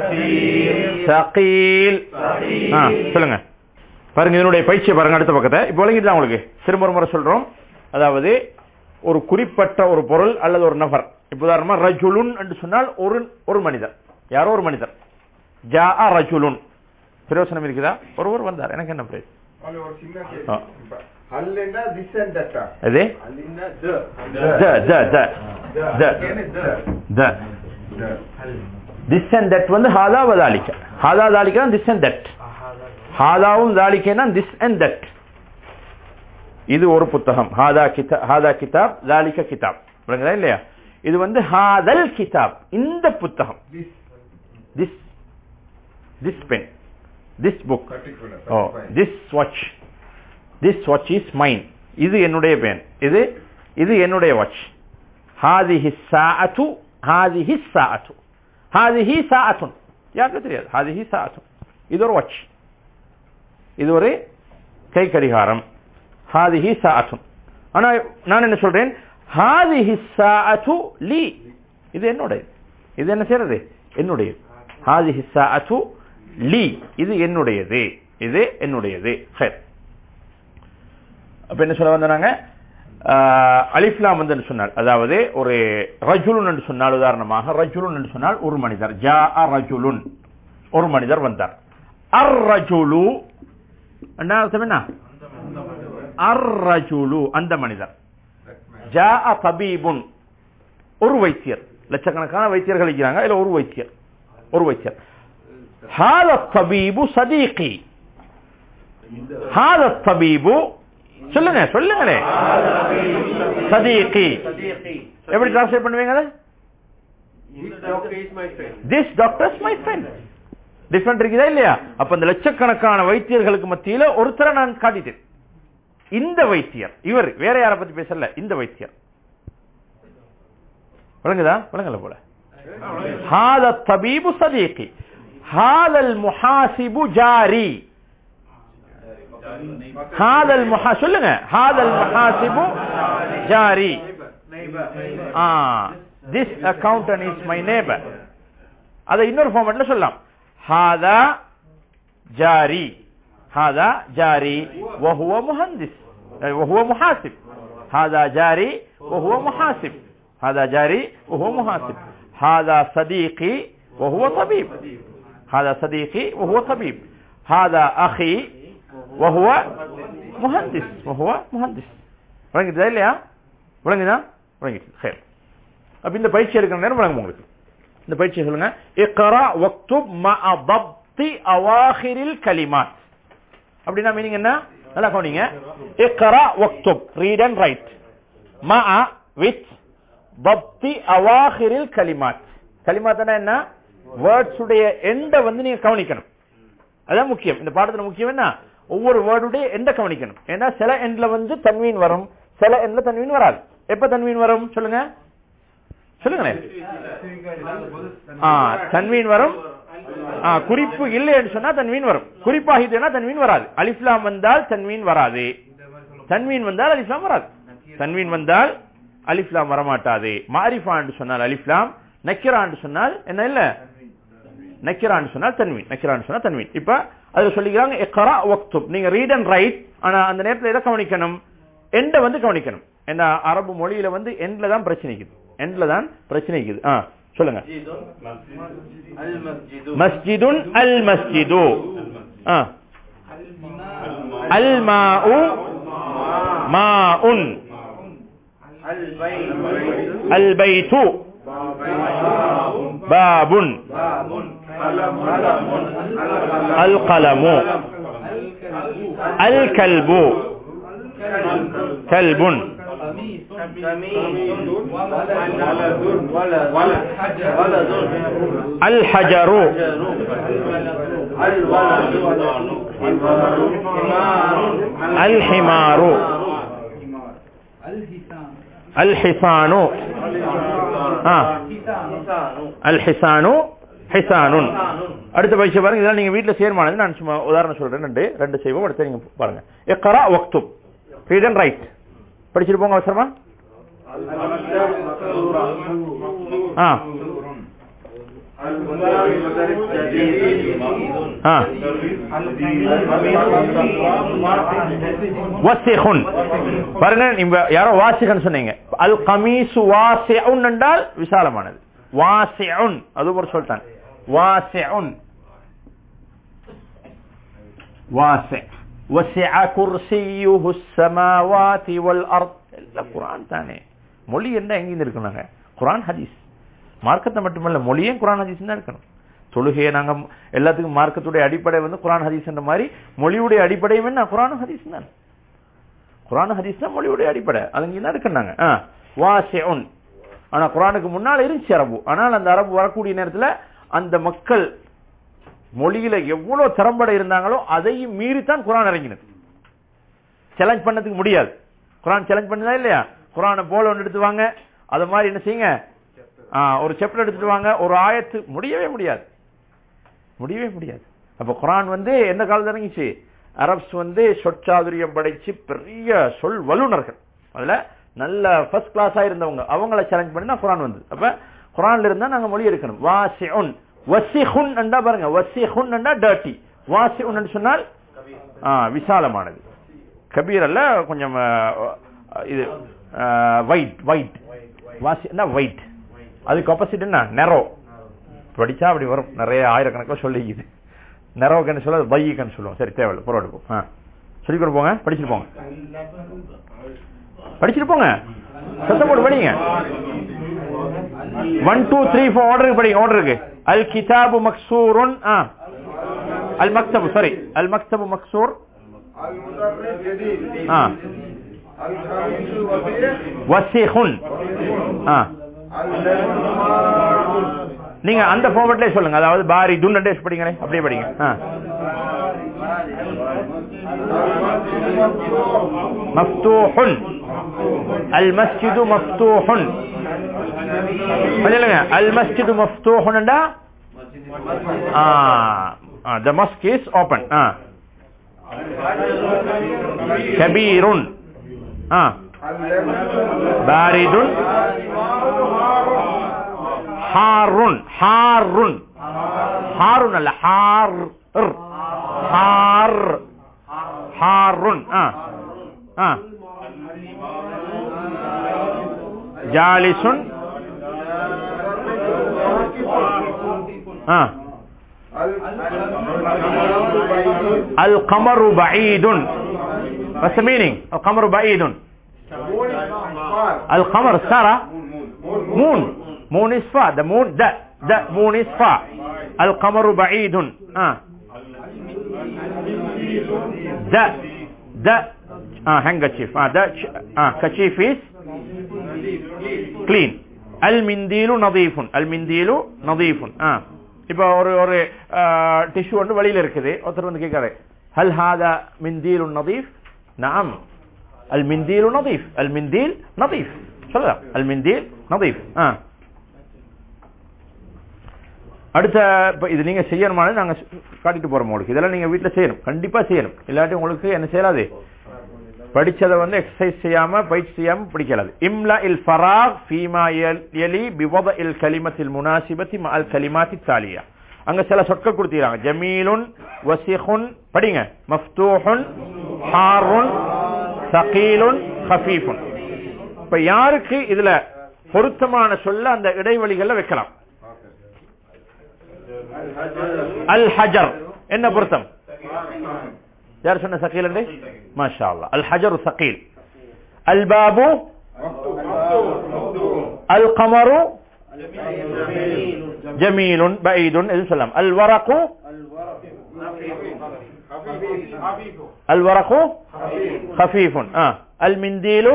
சகீல் ஆ, சொல்லுங்க பாருங்க இதனுடைய பயிற்சியை பாருங்க அடுத்த பக்கத்தை இப்போ விளங்கிட்டு உங்களுக்கு திரும்ப ஒரு முறை சொல்றோம் அதாவது ஒரு குறிப்பிட்ட ஒரு பொருள் அல்லது ஒரு நபர் இப்போ உதாரணமா ரஜுலுன் என்று சொன்னால் ஒரு ஒரு மனிதர் யாரோ ஒரு மனிதர் ஜா ரஜுலுன் பிரயோசனம் இருக்குதா ஒருவர் வந்தார் எனக்கு என்ன பிரயோஜனம் ಅಲ್ಲಿ ಒಂದು ಚಿನ್ನ ஆ. ಅಲ್ಲಿಂದ ದಿಸ್ ಅಂಡ್ ದಟ್ அது ಅಲ್ಲಿಂದ the the the the the this and that வந்து ஹாதா வதாலிக்க ஹாதா தாலிக்கா திஸ் அண்ட் தட் ஹாதாவும் தாலிக்கேனா திஸ் அண்ட் தட் இது ஒரு புத்தகம் ஹாதா கிதா ஹாதா கிதாப் தாலிக்க கிதாப் விளங்குதா இல்லையா இது வந்து ஹாதல் கிதாப் இந்த புத்தகம் this this pen this book oh this watch this watch is mine இது என்னுடைய பேன் இது இது என்னுடைய வாட்ச் ஹாதிஹி சாஅத்து ஹாதிஹி சாஅத்து ஹாதிஹி சாஅத்துன் யாருக்கு தெரியாது ஹாதிஹி சாஅத்துன் இது ஒரு வாட்ச் இது ஒரு கை கடிகாரம் ஹாதிஹி சாஅத்துன் ஆனா நான் என்ன சொல்றேன் ஹாதிஹி சாஅத்து லீ இது என்னுடையது இது என்ன செய்யறது என்னுடையது ஹாதிஹி சாஅத்து லீ இது என்னுடையது இது என்னுடையது சரி அப்ப என்ன சொல்ல வந்தாங்க ஆஹ், அலிஃப்லாம் வந்து என்று சொன்னால் அதாவது ஒரு ரஜுலுன் என்று சொன்னால் உதாரணமாக ரஜுலுன் என்று சொன்னால் ஒரு மனிதர் ஜா ரஜுலுன் ஒரு மனிதர் வந்தார் அர் ரஜுலு என்ன அர்த்தம் என்ன அர் ரஜுலு அந்த மனிதர் ஜா தபீபுன் ஒரு வைத்தியர் லட்சக்கணக்கான வைத்தியர்கள் இருக்கிறாங்க இல்ல ஒரு வைத்தியர் ஒரு வைத்தியர் ஹாத தபீபு சதீகி ஹாத தபீபு சொல்லுங்க சொல்லுங்களே சதீகி எப்படி டிரான்ஸ்லேட் பண்ணுவீங்க அதை This doctor is my friend. This doctor's my friend different இருக்குதா இல்லையா அப்ப இந்த லட்சக்கணக்கான வைத்தியர்களுக்கு மத்தியில ஒருத்தரை நான் காட்டிட்டேன் இந்த வைத்தியர் இவர் வேற யாரை பத்தி பேசல இந்த வைத்தியர் விளங்குதா விளங்கல போல هذا الطبيب صديقي هذا المحاسب جاري هذا المحا சொல்லுங்க هذا المحاسب جاري ஆ this accountant is my neighbor அதை இன்னொரு ஃபார்மட்ல சொல்லலாம் هذا جاري هذا جاري وهو مهندس وهو محاسب هذا جاري وهو محاسب هذا جاري وهو محاسب هذا صديقي وهو طبيب هذا صديقي وهو طبيب هذا أخي وهو مهندس وهو مهندس விளங்குதா இல்லையா விளங்குதா விளங்கிட்டு சரி அப்ப இந்த பயிற்சி எடுக்கிற நேரம் விளங்கும் உங்களுக்கு இந்த பயிற்சியை சொல்லுங்க இக்ரா வக்துப் மஅ தப்தி அவாஹிரில் கலிமாத் அப்படின்னா மீனிங் என்ன நல்லா கவனிங்க இக்ரா வக்துப் ரீட் அண்ட் ரைட் மஅ வித் தப்தி அவாஹிரில் கலிமாத் கலிமாத்னா என்ன வேர்ட்ஸ் உடைய எண்ட வந்து நீங்க கவனிக்கணும் அதான் முக்கியம் இந்த பாடத்துல முக்கியம் என்ன ஒவ்வொரு வேர்டுடைய எண்ட கவனிக்கணும் ஏன்னா சில எண்ட்ல வந்து தன்வீன் வரும் சில எண்ட்ல தன்வீன் வராது எப்ப தன்வீன் வரும் சொல்லுங்க சொல்லுங்களேன் ஆ, தன்வீன் வரும் ஆ, குறிப்பு இல்லைன்னு சொன்னா தன்வீன் வரும் குறிப்பாகிட்டுனா தன்வீன் வராது அலிஃப்லாம் வந்தால் தன்வீன் வராது தன்வீன் வந்தால் அலிஃப்லாம் வராது தன்வீன் வந்தால் அலிஃப்லாம் வரமாட்டாது மாரிஃபான்னு சொன்னால் அலிஃப்லாம் நக்கிரான்னு சொன்னால் என்ன இல்ல நக்கிரான்னு சொன்னால் தன்வீன் நக்கிரான்னு சொன்னால் தன்வீன் இப்ப அதுல சொல்லிக்கிறாங்க இக்ரா வக்துப் நீங்க ரீட் அண்ட் ரைட் ஆனா அந்த நேரத்துல எதை கவனிக்கணும் எண்ட வந்து கவனிக்கணும் ஏன்னா அரபு மொழியில வந்து எண்ட்ல தான் பிரச்சனைக்குது எண்ட்ல தான் பிரச்சனைக்குது ஆ சொல்லுங்க மஸ்ஜிதுன் அல் மஸ்ஜிது ஆ அல் மாஉ மாஉன் அல் பைத்து பாபுன் அல் கலமு அல் கல்பு கல்புன் அல் ஹஜரு அல் ஹிமாரு அல் ஹிசானு ஆ அல் ஹிசானு ஹிசானுன் அடுத்த பயிற்சி பாருங்க இதெல்லாம் நீங்க வீட்ல சேர்மானது நான் சும்மா உதாரணம் சொல்றேன் ரெண்டு ரெண்டு செய்வோம் அடுத்து நீங்க பாருங்க இக்ரா வக்துப் ரீட் அண்ட் ரைட் படிச்சுட்டு போங்க அவசரமா ஆ ஆ வசிஹுன் பாருங்க நீங்க யாரோ வாசிகன் சொன்னீங்க அல் கமீசு வாசிஉன் என்றால் விசாலமானது வாசிஉன் அது ஒரு சொல்லிட்டான் வாசிஉன் வாசி وسع كرسيه السماوات والارض எல்லாம் குர்ஆன் தானே மொழி என்ன எங்க இருக்கணுங்க குர்ஆன் ஹதீஸ் மார்க்கத்தை மட்டுமல்ல மொழியும் குர்ஆன் ஹதீஸ் தான் இருக்கணும் தொழுகையை நாங்க எல்லாத்துக்கும் மார்க்கத்துடைய அடிப்படை வந்து குர்ஆன் ஹதீஸ் என்ற மாதிரி மொழியுடைய அடிப்படையும் என்ன குர்ஆன் ஹதீஸ் தான் குர்ஆன் ஹதீஸ் தான் மொழியுடைய அடிப்படை அது இங்க தான் இருக்கனாங்க வாசிஉன் ஆனா குர்ஆனுக்கு முன்னால் இருந்துச்சு அரபு ஆனால் அந்த அரபு வரக்கூடிய நேரத்துல அந்த மக்கள் மொழியில எவ்வளவு திறம்பட இருந்தாங்களோ அதையும் மீறித்தான் குரான் இறங்கினது சேலஞ்ச் பண்ணதுக்கு முடியாது குரான் சேலஞ்ச் பண்ணதா இல்லையா குரானை போல ஒன்று எடுத்து வாங்க அது மாதிரி என்ன செய்யுங்க ஆ, ஒரு செப்பல் எடுத்துட்டு வாங்க ஒரு ஆயத்து முடியவே முடியாது முடியவே முடியாது அப்ப குரான் வந்து எந்த காலத்துல இறங்கிச்சு அரப்ஸ் வந்து சொற்சாதுரியம் படைச்சு பெரிய சொல் வல்லுனர்கள் அதுல நல்ல ஃபர்ஸ்ட் கிளாஸா இருந்தவங்க அவங்கள சேலஞ்ச் பண்ணி தான் குரான் வந்து அப்ப குரான்ல இருந்தா நாங்க மொழி எடுக்கணும் வாசிஉன் வசிஹுன் என்றா பாருங்க வசிஹுன் என்றா டர்ட்டி வாசிஉன் என்று சொன்னால் ஆ, விசாலமானது கபீர் அல்ல கொஞ்சம் ஆ, இது ஒயிட் ஒயிட் வாசி என்ன ஒயிட் அதுக்கு ஆப்போசிட் என்ன நெரோ படிச்சா அப்படி வரும் நிறைய ஆயிரக்கணக்கில் சொல்லிக்குது நெரோக்கன்னு சொல்ல பையிக்கன்னு சொல்லுவோம் சரி தேவையில்ல புறோடு போ ஆ சொல்லி கொண்டு போங்க படிச்சுட்டு போங்க படிச்சுட்டு போங்க சத்தம் போட்டு படிங்க ஒன் டூ த்ரீ ஃபோர் ஆர்டருக்கு படிங்க ஆர்டருக்கு அல் கிதாபு மக்சூருன் ஆ அல் மக்தபு சாரி அல் மக்தபு மக்சூர் المدرس جديد ஆ الخميس وفيه வசிஹுன் ஆ المار நீங்க அந்த ஃபார்மட்லயே சொல்லுங்க அதாவது பாரி துன் டேஸ் படிங்களே அப்படியே படிங்க ஆ மஃப்தூஹுன் அல் மஸ்ஜிது மஃப்தூஹுன் சொல்லுங்க அல் மஸ்ஜிது மஃப்தூஹுன்டா ஆ த மஸ்க் இஸ் ஓபன் ஆ கபீருன் ஆ பாரிதுன் ஹாருன் ஹாருன் ஹாருன் அல்ல ஹார் ஹார் ஹாருன் ஆ ஆ ஜாலிசுன் ஆ அல் கமரு பஈதுன் What's the meaning? Al qamaru ba'idun. Al qamar sara. Moon. Moon is far. The moon, the, the moon is far. Al qamaru ba'idun. Ah. The, the, ah, handkerchief. Ah, the, ah, kerchief is clean. அல் மிந்தீலு நதீஃபுன் அல் மிந்தீலு நதீஃபுன் ஆ இப்போ ஒரு ஒரு டிஷ்யூ வந்து வெளியில இருக்குது ஒருத்தர் வந்து கேட்காரு ஹல் ஹாதா மிந்தீலு நதீஃப் نعم المنديل نظيف المنديل نظيف சொல்லலாம் المنديل نظيف ஆ அடுத்த இப்ப இது நீங்க செய்யணுமானு நாங்க காட்டிட்டு போறோம் உங்களுக்கு இதெல்லாம் நீங்க வீட்ல செய்யணும் கண்டிப்பா செய்யணும் இல்லாட்டி உங்களுக்கு என்ன செய்யலாது படிச்சதை வந்து எக்ஸசைஸ் செய்யாம பயிற்சி செய்யாம பிடிக்கலாது இம்லா இல் ஃபராக் ஃபீமா யலி பிவத இல் கலிமத்தில் முனாசிபத்தி அல் கலிமாத்தி தாலியா அங்க சில சொற்கள் கொடுத்திருக்காங்க ஜமீலுன் வசிஹுன் படிங்க மஃப்தூஹுன் ஹாருன் சகீலுன் ஹஃபீஃபுன் இப்ப யாருக்கு இதுல பொருத்தமான சொல்ல அந்த இடைவெளிகள்ல வைக்கலாம் அல் ஹஜர் என்ன பொருத்தம் யார் சொன்ன சகீல் என்று மாஷா அல்லா அல் ஹஜர் சகீல் அல் பாபு அல் கமரு ஜமீலுன் பஈதுன் இது சொல்லலாம் அல் வரகு அல் வரகு خفيفٌ آه المنديل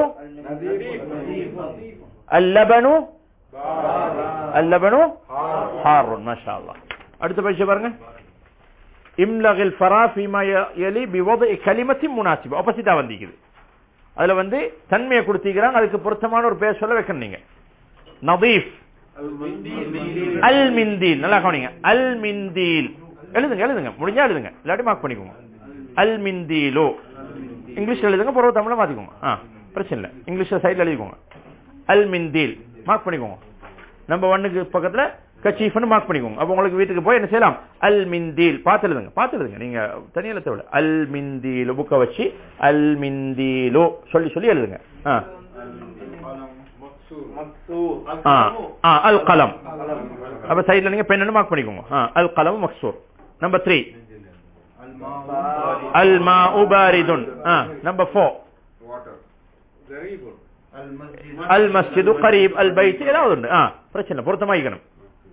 اللبن اللبن حار ما شاء الله அடுத்த பயிற்சி பாருங்க இம்லகில் ஃபரா ஃபீமா யலி பிவத கலிமத்தி முனாசிபு ஆப்போசிட்டா வந்திக்குது அதுல வந்து தன்மையை கொடுத்திக்கிறாங்க அதுக்கு பொருத்தமான ஒரு பேர் சொல்ல வைக்கணும் நீங்க நதீஃப் அல் மிந்தீல் நல்லா கவனிங்க அல் மிந்தீல் எழுதுங்க எழுதுங்க முடிஞ்சா எழுதுங்க இல்லாட்டி மார்க் பண்ணிக்கோங்க அல் மிந்தீலோ இங்கிலீஷ்ல எழுதுங்க பிறகு தமிழ்ல மாத்திக்கோங்க ஆ பிரச்சனை இல்லை இங்கிலீஷ்ல சைட்ல எழுதிக்கோங்க அல் மிந்தீல் மார்க் பண்ணிக்கோங்க நம்ம ஒண்ணுக்கு பக்கத்துல கச்சீஃப்னு மார்க் பண்ணிக்கோங்க அப்போ உங்களுக்கு வீட்டுக்கு போய் என்ன செய்யலாம் அல் மிந்தீல் பார்த்து எழுதுங்க பார்த்து எழுதுங்க நீங்க தனியில தேவை அல் மிந்தீல் புக்கை வச்சு அல் மிந்தீலோ சொல்லி சொல்லி எழுதுங்க ஆ ஆ ஆ அல் கலம் அப்ப சைடுல நீங்க பென்னு மார்க் பண்ணிக்கோங்க ஆ அல் கலம் மக்சூர் நம்பர் த்ரீ அல் மா உபாரிதுன் ஆ நம்பர் ஃபோர் அல் மஸ்ஜிது கரீப் அல் பைத் ஏதாவது உண்டு ஆ பிரச்சனை பொருத்தமாயிக்கணும்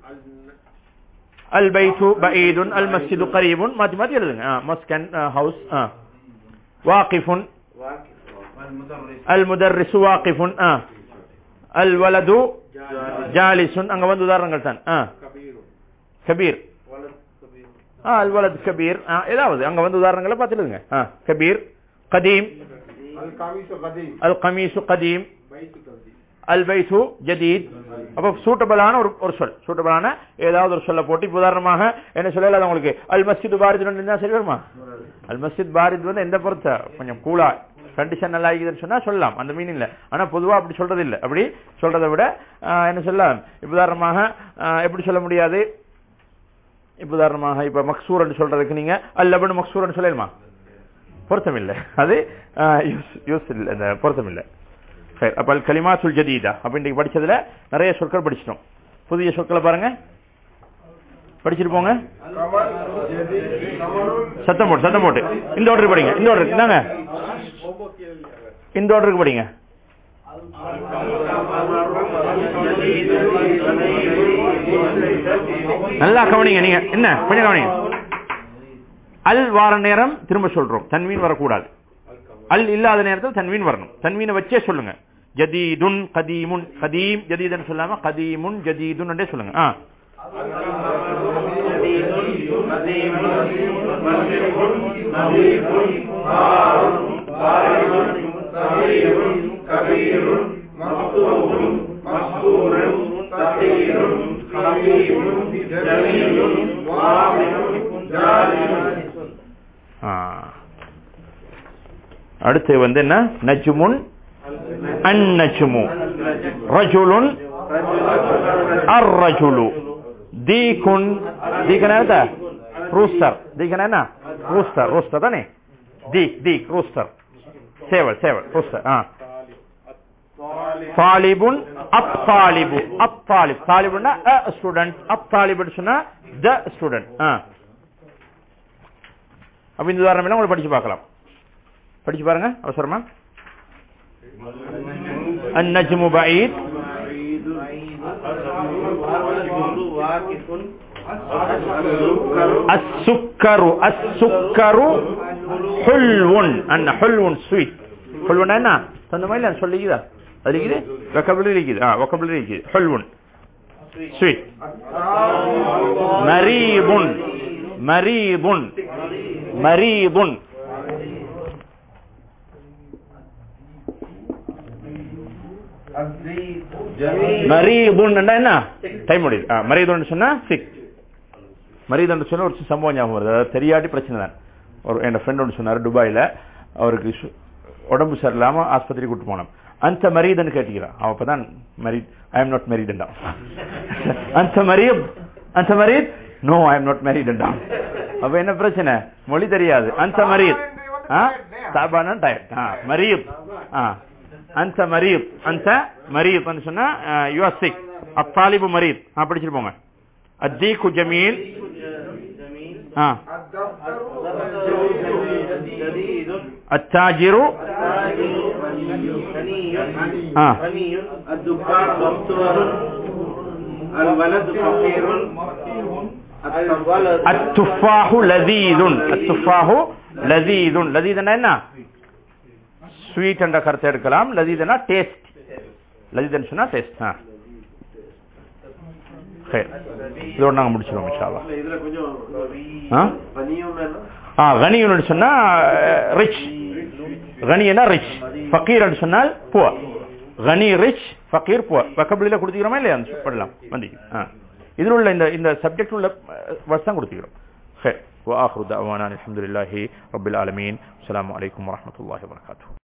அல் பைத்து பஈதுன் அல் மஸ்ஜிது கரீபுன் மாத்தி மாத்தி எழுதுங்க ஆ மஸ்கன் ஹவுஸ் ஆ வாகிஃபுன் அல் முதர்ரிசு வாகிஃபுன் ஆ அல் வலது ஜாலிசுன் அங்க வந்து உதாரணங்கள் தான் ஆ கபீர் ஆ அல் வலது கபீர் ஆ ஏதாவது அங்க வந்து உதாரணங்களை பார்த்துடுங்க ஆ கபீர் கதீம் அல் கமீசு கதீம் அல் பைசு ஜதீத் அப்ப சூட்டபிளான ஒரு ஒரு சொல் சூட்டபிளான ஏதாவது ஒரு சொல்ல போட்டு இப்ப உதாரணமாக என்ன சொல்லல உங்களுக்கு அல் மஸ்ஜித் பாரித் இருந்தா சரி வருமா அல் மஸ்ஜித் பாரித் வந்து எந்த பொறுத்த கொஞ்சம் கூலா கண்டிஷன் நல்லா இருக்குதுன்னு சொன்னா சொல்லலாம் அந்த மீனிங்ல ஆனா பொதுவா அப்படி சொல்றது இல்ல அப்படி சொல்றதை விட என்ன சொல்லலாம் இப்ப உதாரணமாக எப்படி சொல்ல முடியாது இப்ப உதாரணமாக இப்ப மக்சூர் சொல்றதுக்கு நீங்க அல்லபன் மக்சூர் சொல்லலுமா பொருத்தம் இல்ல அது யூஸ் யூஸ் இல்ல இந்த பொருத்தம் இல்ல சரி அப்ப அல் கலிமாத்துல் ஜதீதா அப்ப இன்றைக்கு படிச்சதுல நிறைய சொற்கள் படிச்சிட்டோம் புதிய சொற்களை பாருங்க படிச்சிட்டு போங்க கமல் ஜதி கமலுன் சத்தம் போட்டு சத்தம் போட்டு இந்த ஆர்டருக்கு படிங்க இந்த ஆர்டருக்கு இந்தாங்க இந்த ஆர்டருக்கு படிங்க நல்லா கவனிங்க நீங்க என்ன கொஞ்சம் கவனிங்க அல் வார நேரம் திரும்ப சொல்றோம் தன்வீன் வரக்கூடாது அல் இல்லாத நேரத்தில் தன்வீன் வரணும் தன்வீனை வச்சே சொல்லுங்க ஜதீதுன் கதீமுன் கதீம் ஜதீதன் சொல்லாம கதீமுன் ஜதீதுன் என்றே சொல்லுங்க ஆ ஆ. அடுத்து வந்து என்ன நஜ்முன் அன் நஜ்மு ரஜுலுன் அர் ரஜுலு தீகுன் தீகன என்ன ரூஸ்டர் தீகன என்ன ரூஸ்டர் ரூஸ்டர் தானே தீக் தீக் ரூஸ்டர் சேவல் சேவல் ரூஸ்டர் ஆ தாலிபுன் அப் தாலிபு அப் தாலிப் தாலிபுன்னா அ ஸ்டூடெண்ட் அப் தாலிபுன்னு சொன்னா த ஸ்டூடெண்ட் ஆ அப்ப இந்த உதாரணம் எல்லாம் உங்களுக்கு படிச்சு பார்க்கலாம் படிச்சு பாருங்க அவசரமா அந்நஜ்மு பஈத் அசுக்கரு அசுக்கரு ஹுல்வுன் அண்ணா ஹுல்வுன் ஸ்வீட் ஹுல்வுன் என்ன சொந்த மாதிரி அது சொல்லிக்குதா அது இருக்குது வெக்கபிளரி இருக்குது ஆ வெக்கபிளரி இருக்குது ஹுல்வுன் ஸ்வீட் மரீபுன் மரீபுன் மரீபுன் மரீபுன் என்ன டைம் முடியுது ஆ, மரீதுன்னு சொன்னா சிக் மரீதுன்னு சொன்னா ஒரு சம்பவம் ஞாபகம் வருது அதாவது தெரியாட்டி பிரச்சனை தான் ஒரு என் ஃப்ரெண்ட் ஒன்று சொன்னார் துபாயில அவருக்கு சு- உடம்பு சரியில்லாம ஆஸ்பத்திரி கூட்டு போனோம் அந்த மரீதன்னு கேட்டுக்கிறான் அவன் அப்பதான் மரீத் ஐ எம் நாட் மேரிடா அந்த மரீத் அந்த மரீத் நோ ஐ எம் நாட் மேரிடா அப்ப என்ன பிரச்சனை மொழி தெரியாது அந்த மரீத் சாபான டயட் மரீத் அந்த மரீத் அந்த மரீத் சொன்னா யூ ஆர் சிக் அத்தாலிபு மரீத் ஆ படிச்சிட்டு போங்க அத்தீக்கு ஜமீல் ஆ அத்தாஜிரு ஆ الدكان مفتوح الولد فقير الولد அத்துஃபாஹு லதீதுன் அத்துஃபாஹு லதீதுன் லதீதுன்னா என்ன ஸ்வீட் என்ற கருத்தை எடுக்கலாம் லதீதுனா டேஸ்ட் லதீதுன்னு சொன்னா டேஸ்ட் ஆ சரி இதோட நாங்க முடிச்சிடுவோம் இன்ஷா அல்லாஹ் இதுல கொஞ்சம் ஆ பனியும் வேணும் ஆ கனியுன்னு சொன்னா ரிச் கனியனா ரிச் ஃபக்கீர் சொன்னால் புவர் கனி ரிச் ஃபக்கீர் புவர் வக்கபிளில கொடுத்துக்கிறோமா இல்லையா அந்த பண்ணலாம் வந்து ஆ இதில் உள்ள இந்த இந்த சப்ஜெக்ட் உள்ள வருஷம் தான் கொடுத்துக்கிறோம் சரி வாஹ்ரு தவானா அல்ஹம்துலில்லாஹி ரப்பில் ஆலமீன் அஸ்ஸலாமு அலைக்கும் வரஹ்மத்துல்லாஹி வபரகாத்துஹு